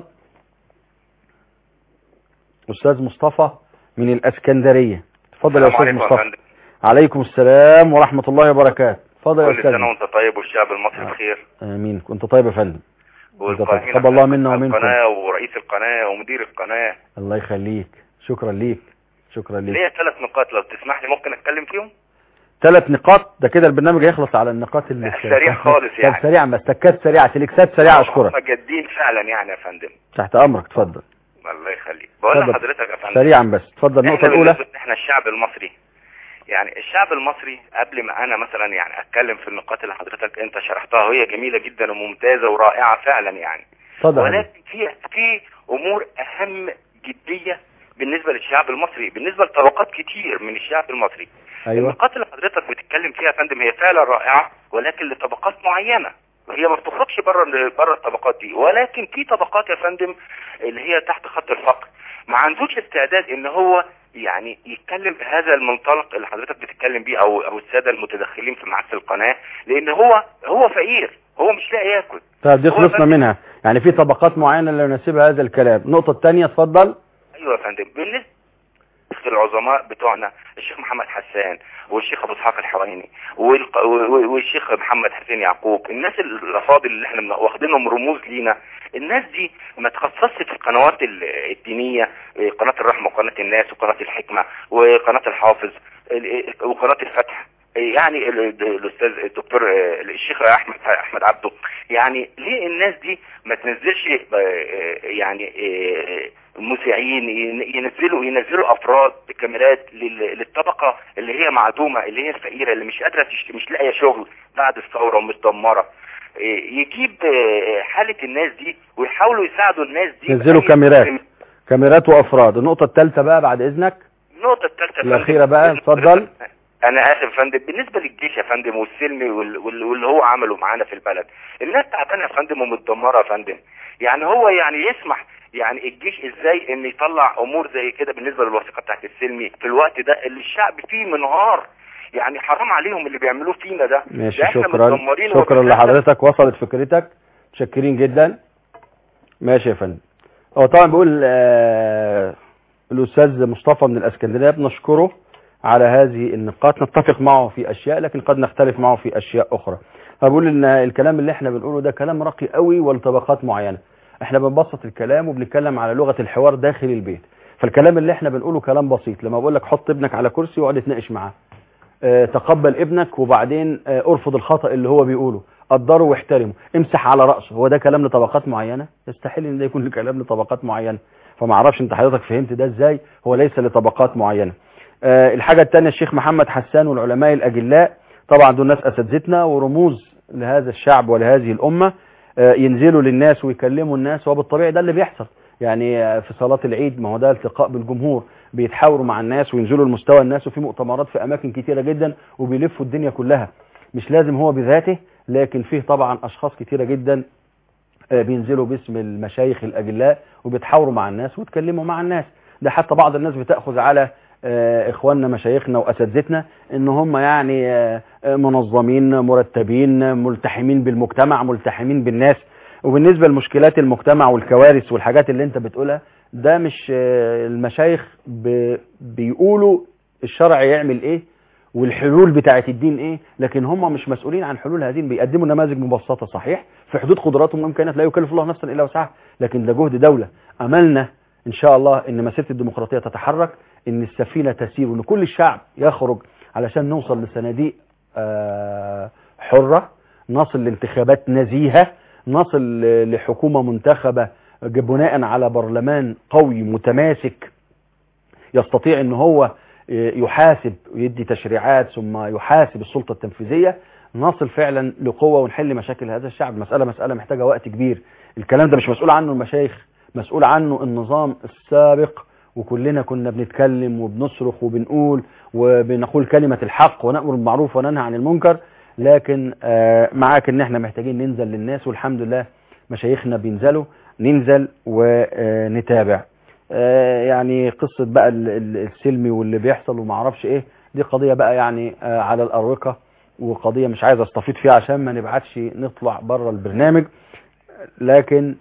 أستاذ مصطفى من الأسكندرية تفضل يا السلام أستاذ عليكم يا مصطفى فندم عليكم السلام ورحمة الله وبركاته تفضل يا كل أستاذ سنة وانت طيب والشعب المصري بخير آمين كنت طيب يا فندم كنت طيب والقائمين تقبل الله على منا ومنكم القناة ورئيس القناة ومدير القناة الله يخليك شكرا ليك شكرا ليك ليا ثلاث نقاط لو تسمح لي ممكن اتكلم فيهم ثلاث نقاط ده كده البرنامج هيخلص على النقاط اللي سريع خالص طب يعني. سريعا بس تكات سريعة تلكسات سريعة هم أشكرك جادين فعلا يعني يا فندم تحت أمرك تفضل الله يخليك بقول اتفضل. لحضرتك يا فندم سريعا بس تفضل النقطة احنا الأولى بالنسبة احنا الشعب المصري يعني الشعب المصري قبل ما انا مثلا يعني اتكلم في النقاط اللي حضرتك انت شرحتها وهي جميلة جدا وممتازة ورائعة فعلا يعني اتفضل يا فندم. ولكن في في امور اهم جدية بالنسبة للشعب المصري بالنسبة لطبقات كتير من الشعب المصري أيوه النقاط اللي حضرتك بتتكلم فيها يا فندم هي فعلا رائعة ولكن لطبقات معينة هي ما بتخرجش بره بره الطبقات دي ولكن في طبقات يا فندم اللي هي تحت خط الفقر ما عندوش استعداد ان هو يعني يتكلم بهذا المنطلق اللي حضرتك بتتكلم بيه او او الساده المتدخلين في معاش القناه لان هو هو فقير هو مش لاقي ياكل طيب دي هو خلصنا فندم- منها يعني في طبقات معينة اللي يناسبها هذا الكلام النقطة الثانية اتفضل ايوه يا فندم بالنسبه للعظماء بتوعنا الشيخ محمد حسان والشيخ ابو اسحاق الحويني والق- و- والشيخ محمد حسين يعقوب الناس الافاضل اللي احنا من- واخدينهم رموز لينا الناس دي ما تخصصش في القنوات ال- الدينيه إيه، قناه الرحمه وقناه الناس وقناه الحكمه وقناه الحافظ ال- وقناه الفتح إيه، يعني ال- ال- الاستاذ الدكتور آه، الشيخ احمد احمد عبده يعني ليه الناس دي ما تنزلش آه، آه، يعني آه، مذيعين ين- ينزلوا ينزلوا افراد بكاميرات لل- للطبقه اللي هي معدومه اللي هي الفقيره اللي مش قادره تشت... مش لاقيه شغل بعد الثوره ومتدمره إيه، يجيب آه، حاله الناس دي ويحاولوا يساعدوا الناس دي ينزلوا بأي كاميرات. قدر من- كاميرات وافراد النقطة الثالثة بقى بعد اذنك النقطه الثالثه يا فندم، الأخيرة بقى، اتفضل. انا اسف يا فندم بالنسبه للجيش يا فندم والسلمي وال- وال- واللي هو عمله معانا في البلد الناس تعبانه يا فندم ومتدمره يا فندم يعني هو يعني يسمح يعني الجيش ازاي ان يطلع امور زي كده بالنسبه للوثيقه بتاعت السلمي في الوقت ده اللي الشعب فيه منهار يعني حرام عليهم اللي بيعملوه فينا ده ماشي ده احنا شكرا متدمرين شكرا وبنتكلم- لحضرتك وصلت فكرتك متشكرين جدا ماشي يا فندم هو طبعا بيقول آه الاستاذ مصطفى من الاسكندريه بنشكره على هذه النقاط نتفق معه في اشياء لكن قد نختلف معه في اشياء اخرى فبقول ان الكلام اللي احنا بنقوله ده كلام راقي قوي ولطبقات معينه احنا بنبسط الكلام وبنتكلم على لغه الحوار داخل البيت فالكلام اللي احنا بنقوله كلام بسيط لما بقول لك حط ابنك على كرسي واقعد اتناقش معاه آه، تقبل ابنك وبعدين آه، ارفض الخطأ اللي هو بيقوله قدره واحترمه امسح على رأسه هو ده كلام لطبقات معينة يستحيل ان ده يكون كلام لطبقات معينة فما اعرفش انت حضرتك فهمت ده ازاي هو ليس لطبقات معينة آه، الحاجة التانية الشيخ محمد حسان والعلماء الأجلاء طبعا دول ناس أساتذتنا ورموز لهذا الشعب ولهذه الأمة آه، ينزلوا للناس ويكلموا الناس وبالطبيعي ده اللي بيحصل يعني آه، في صلاة العيد ما هو ده التقاء بالجمهور بيتحاوروا مع الناس وينزلوا لمستوى الناس وفي مؤتمرات في أماكن كتيرة جدا وبيلفوا الدنيا كلها مش لازم هو بذاته لكن فيه طبعا أشخاص كتيرة جدا آه، بينزلوا باسم المشايخ الأجلاء وبيتحاوروا مع الناس ويتكلموا مع الناس ده حتى بعض الناس بتأخذ على آه، إخواننا مشايخنا وأساتذتنا إن هم يعني آه، آه، منظمين مرتبين ملتحمين بالمجتمع ملتحمين بالناس وبالنسبة لمشكلات المجتمع والكوارث والحاجات اللي انت بتقولها ده مش آه، المشايخ ب- بيقولوا الشرع يعمل ايه والحلول بتاعت الدين ايه لكن هم مش مسؤولين عن حلول هذه بيقدموا نماذج مبسطة صحيح في حدود قدراتهم وامكانيات لا يكلف الله نفسا الا وسعها لكن ده جهد دولة املنا ان شاء الله ان مسيرة الديمقراطية تتحرك ان السفينة تسير وان كل الشعب يخرج علشان نوصل لصناديق آه، حرة نصل لانتخابات نزيهة نصل ل- لحكومة منتخبة بناء على برلمان قوي متماسك يستطيع ان هو يحاسب ويدي تشريعات ثم يحاسب السلطة التنفيذية نصل فعلا لقوة ونحل مشاكل هذا الشعب مسألة مسألة محتاجة وقت كبير الكلام ده مش مسؤول عنه المشايخ مسؤول عنه النظام السابق وكلنا كنا بنتكلم وبنصرخ وبنقول وبنقول كلمة الحق ونأمر بالمعروف وننهى عن المنكر لكن آه، معاك ان احنا محتاجين ننزل للناس والحمد لله مشايخنا بينزلوا ننزل ونتابع آه، يعني قصة بقى ال- ال- السلمي واللي بيحصل وما اعرفش ايه دي قضية بقى يعني آه، على الأروقة وقضية مش عايز استفيض فيها عشان ما نبعتش نطلع بره البرنامج لكن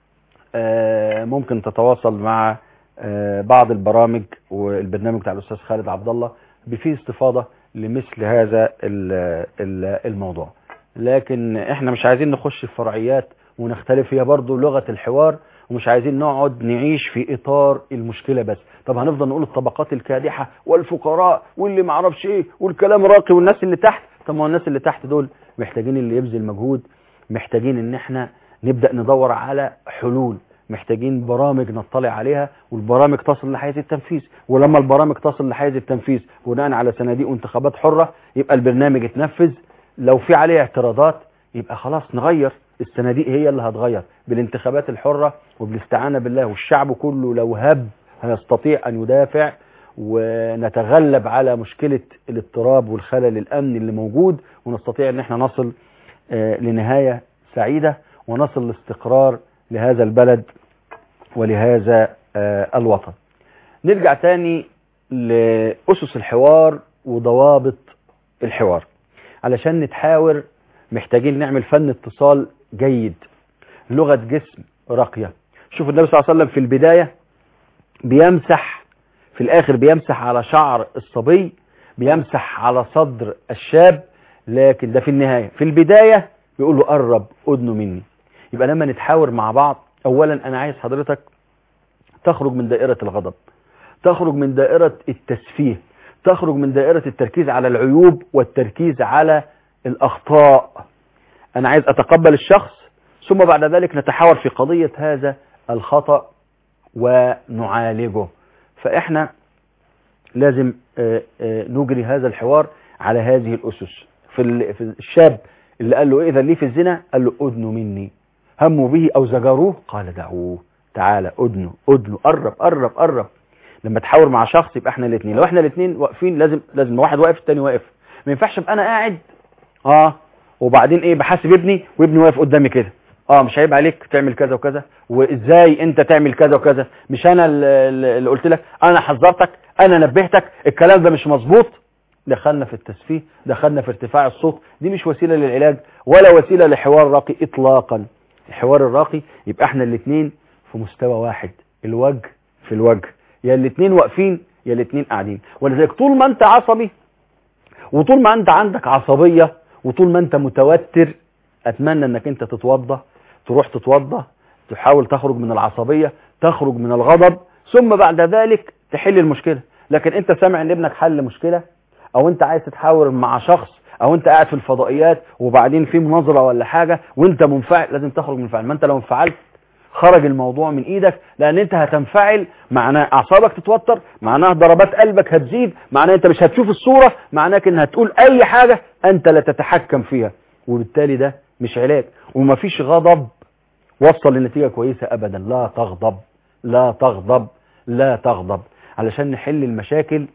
آه، ممكن تتواصل مع آه، بعض البرامج والبرنامج بتاع الأستاذ خالد عبد الله بفيه استفاضة لمثل هذا ال- ال- الموضوع لكن احنا مش عايزين نخش في فرعيات ونختلف هي برضو لغة الحوار ومش عايزين نقعد نعيش في اطار المشكلة بس طب هنفضل نقول الطبقات الكادحة والفقراء واللي معرفش ايه والكلام راقي والناس اللي تحت طب ما هو الناس اللي تحت دول محتاجين اللي يبذل مجهود محتاجين ان احنا نبدأ ندور على حلول محتاجين برامج نطلع عليها والبرامج تصل لحيز التنفيذ ولما البرامج تصل لحيز التنفيذ بناء على صناديق وانتخابات حرة يبقى البرنامج اتنفذ لو في عليه اعتراضات يبقى خلاص نغير الصناديق هي اللي هتغير بالانتخابات الحرة وبالاستعانة بالله والشعب كله لو هب هيستطيع أن يدافع ونتغلب على مشكلة الاضطراب والخلل الأمني اللي موجود ونستطيع أن احنا نصل آه، لنهاية سعيدة ونصل لاستقرار لهذا البلد ولهذا آه، الوطن نرجع تاني لأسس الحوار وضوابط الحوار علشان نتحاور محتاجين نعمل فن اتصال جيد لغة جسم راقية شوف النبي صلى الله عليه وسلم في البداية بيمسح في الآخر بيمسح على شعر الصبي بيمسح على صدر الشاب لكن ده في النهاية في البداية بيقول له قرب أذنه مني يبقى لما نتحاور مع بعض أولا أنا عايز حضرتك تخرج من دائرة الغضب تخرج من دائرة التسفيه تخرج من دائرة التركيز على العيوب والتركيز على الأخطاء أنا عايز أتقبل الشخص ثم بعد ذلك نتحاور في قضية هذا الخطأ ونعالجه فإحنا لازم آه، آه، نجري هذا الحوار على هذه الأسس في ال- في الشاب اللي قال له إيه إذا ليه في الزنا قال له أذنه مني هموا به أو زجروه قال دعوه تعالى أذنه أذنه قرب قرب قرب لما تحاور مع شخص يبقى احنا الاثنين لو احنا الاثنين واقفين لازم لازم واحد واقف الثاني واقف ما ينفعش ابقى انا قاعد اه وبعدين ايه بحاسب ابني وابني واقف قدامي كده اه مش عيب عليك تعمل كذا وكذا وازاي انت تعمل كذا وكذا مش انا اللي اللي قلت لك انا حذرتك انا نبهتك الكلام ده مش مظبوط دخلنا في التسفيه دخلنا في ارتفاع الصوت دي مش وسيلة للعلاج ولا وسيلة لحوار راقي اطلاقا الحوار الراقي يبقى احنا الاثنين في مستوى واحد الوجه في الوجه يا الاثنين واقفين يا الاثنين قاعدين ولذلك طول ما انت عصبي وطول ما انت عندك عصبية وطول ما انت متوتر اتمنى انك انت تتوضى تروح تتوضى تحاول تخرج من العصبية تخرج من الغضب ثم بعد ذلك تحل المشكلة لكن انت سامع ان ابنك حل مشكلة او انت عايز تتحاور مع شخص او انت قاعد في الفضائيات وبعدين في مناظرة ولا حاجة وانت منفعل لازم تخرج منفعل ما انت لو انفعلت خرج الموضوع من ايدك لان انت هتنفعل معناه اعصابك تتوتر معناه ضربات قلبك هتزيد معناه انت مش هتشوف الصورة معناه انك هتقول اي حاجة انت لا تتحكم فيها وبالتالي ده مش علاج ومفيش غضب وصل لنتيجة كويسة ابدا لا تغضب لا تغضب لا تغضب علشان نحل المشاكل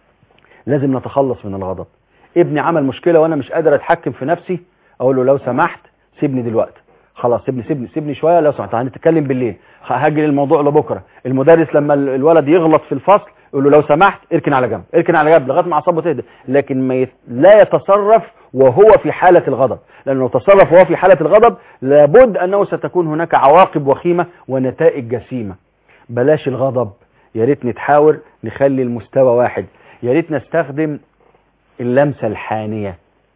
لازم نتخلص من الغضب ابني عمل مشكلة وانا مش قادر اتحكم في نفسي اقول له لو سمحت سيبني دلوقتي خلاص سيبني سيبني سيبني شويه لو سمحت هنتكلم بالليل هاجل الموضوع لبكره المدرس لما ال- الولد يغلط في الفصل يقول له لو سمحت اركن على جنب اركن على جنب لغايه ما اعصابه تهدى لكن ما يت... لا يتصرف وهو في حاله الغضب لانه لو تصرف وهو في حاله الغضب لابد انه ستكون هناك عواقب وخيمه ونتائج جسيمه بلاش الغضب يا ريت نتحاور نخلي المستوى واحد يا ريت نستخدم اللمسه الحانيه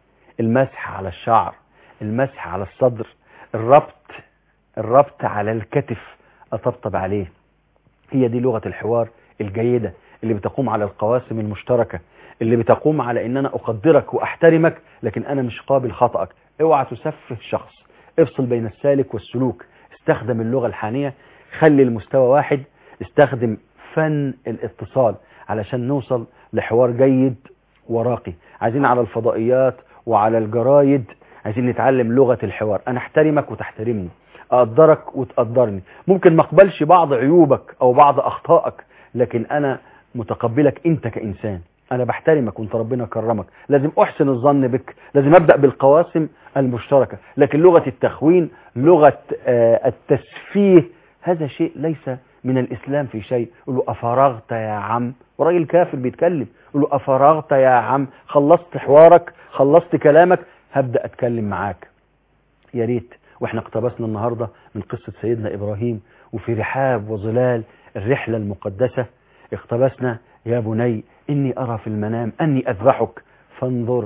المسح على الشعر المسح على الصدر الربط الربط على الكتف أطبطب عليه هي دي لغة الحوار الجيدة اللي بتقوم على القواسم المشتركة اللي بتقوم على ان انا اقدرك واحترمك لكن انا مش قابل خطأك اوعى تسفه شخص افصل بين السالك والسلوك استخدم اللغة الحانية خلي المستوى واحد استخدم فن الاتصال علشان نوصل لحوار جيد وراقي عايزين على الفضائيات وعلى الجرايد عايزين نتعلم لغة الحوار انا احترمك وتحترمني اقدرك وتقدرني ممكن ما اقبلش بعض عيوبك او بعض اخطائك لكن انا متقبلك انت كانسان انا بحترمك وانت ربنا كرمك لازم احسن الظن بك لازم ابدا بالقواسم المشتركه لكن لغه التخوين لغه آه، التسفيه هذا شيء ليس من الاسلام في شيء يقول له افرغت يا عم وراجل كافر بيتكلم يقول له افرغت يا عم خلصت حوارك خلصت كلامك هبدا اتكلم معاك يا ريت واحنا اقتبسنا النهارده من قصه سيدنا ابراهيم وفي رحاب وظلال الرحله المقدسه اقتبسنا يا بني اني ارى في المنام اني اذبحك فانظر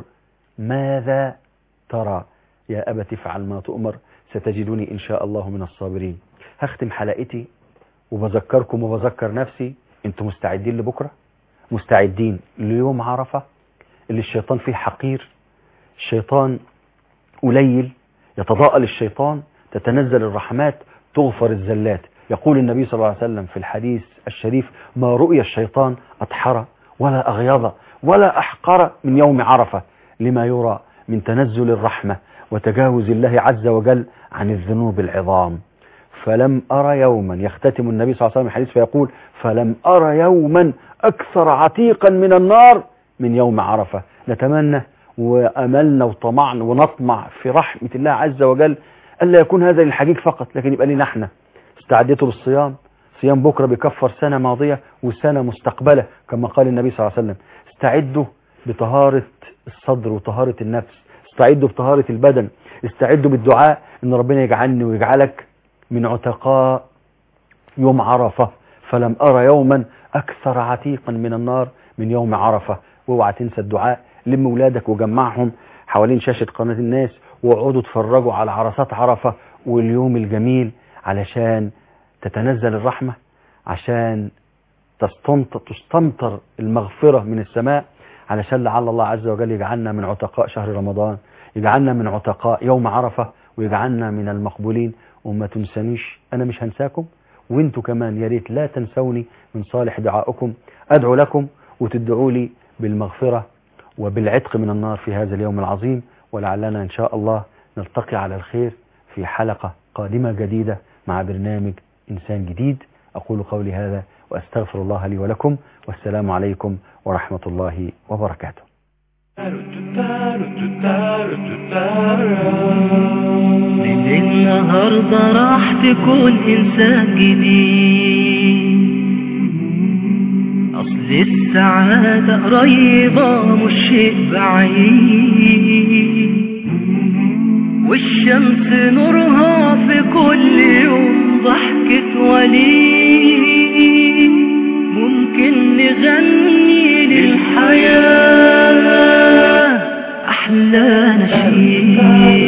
ماذا ترى يا ابت افعل ما تؤمر ستجدني ان شاء الله من الصابرين هختم حلقتي وبذكركم وبذكر نفسي انتم مستعدين لبكره مستعدين ليوم عرفه اللي الشيطان فيه حقير الشيطان قليل يتضاءل الشيطان تتنزل الرحمات تغفر الزلات يقول النبي صلى الله عليه وسلم في الحديث الشريف ما رؤي الشيطان أطحر ولا أغيظ ولا أحقر من يوم عرفة لما يرى من تنزل الرحمة وتجاوز الله عز وجل عن الذنوب العظام فلم أرى يوما يختتم النبي صلى الله عليه وسلم الحديث فيقول فلم أرى يوما أكثر عتيقا من النار من يوم عرفة نتمنى وأملنا وطمعنا ونطمع في رحمة الله عز وجل ألا يكون هذا للحقيق فقط لكن يبقى لنا احنا استعدتوا بالصيام صيام بكرة بيكفر سنة ماضية وسنة مستقبلة كما قال النبي صلى الله عليه وسلم استعدوا بطهارة الصدر وطهارة النفس استعدوا بطهارة البدن استعدوا بالدعاء ان ربنا يجعلني ويجعلك من عتقاء يوم عرفة فلم أرى يوما أكثر عتيقا من النار من يوم عرفة واوعى تنسى الدعاء لم ولادك وجمعهم حوالين شاشة قناة الناس واقعدوا اتفرجوا على عرصات عرفة واليوم الجميل علشان تتنزل الرحمة عشان تستمطر, تستمطر المغفرة من السماء علشان لعل الله عز وجل يجعلنا من عتقاء شهر رمضان يجعلنا من عتقاء يوم عرفة ويجعلنا من المقبولين وما تنسانيش أنا مش هنساكم وانتوا كمان يا ريت لا تنسوني من صالح دعائكم أدعو لكم وتدعوا لي بالمغفرة وبالعتق من النار في هذا اليوم العظيم ولعلنا إن شاء الله نلتقي على الخير في حلقة قادمة جديدة مع برنامج إنسان جديد أقول قولي هذا وأستغفر الله لي ولكم والسلام عليكم ورحمة الله وبركاته من النهاردة راح تكون إنسان جديد أصل السعادة قريبة مش شيء بعيد والشمس نورها في كل يوم ضحكة وليد ممكن نغني للحياة أحلى نشيد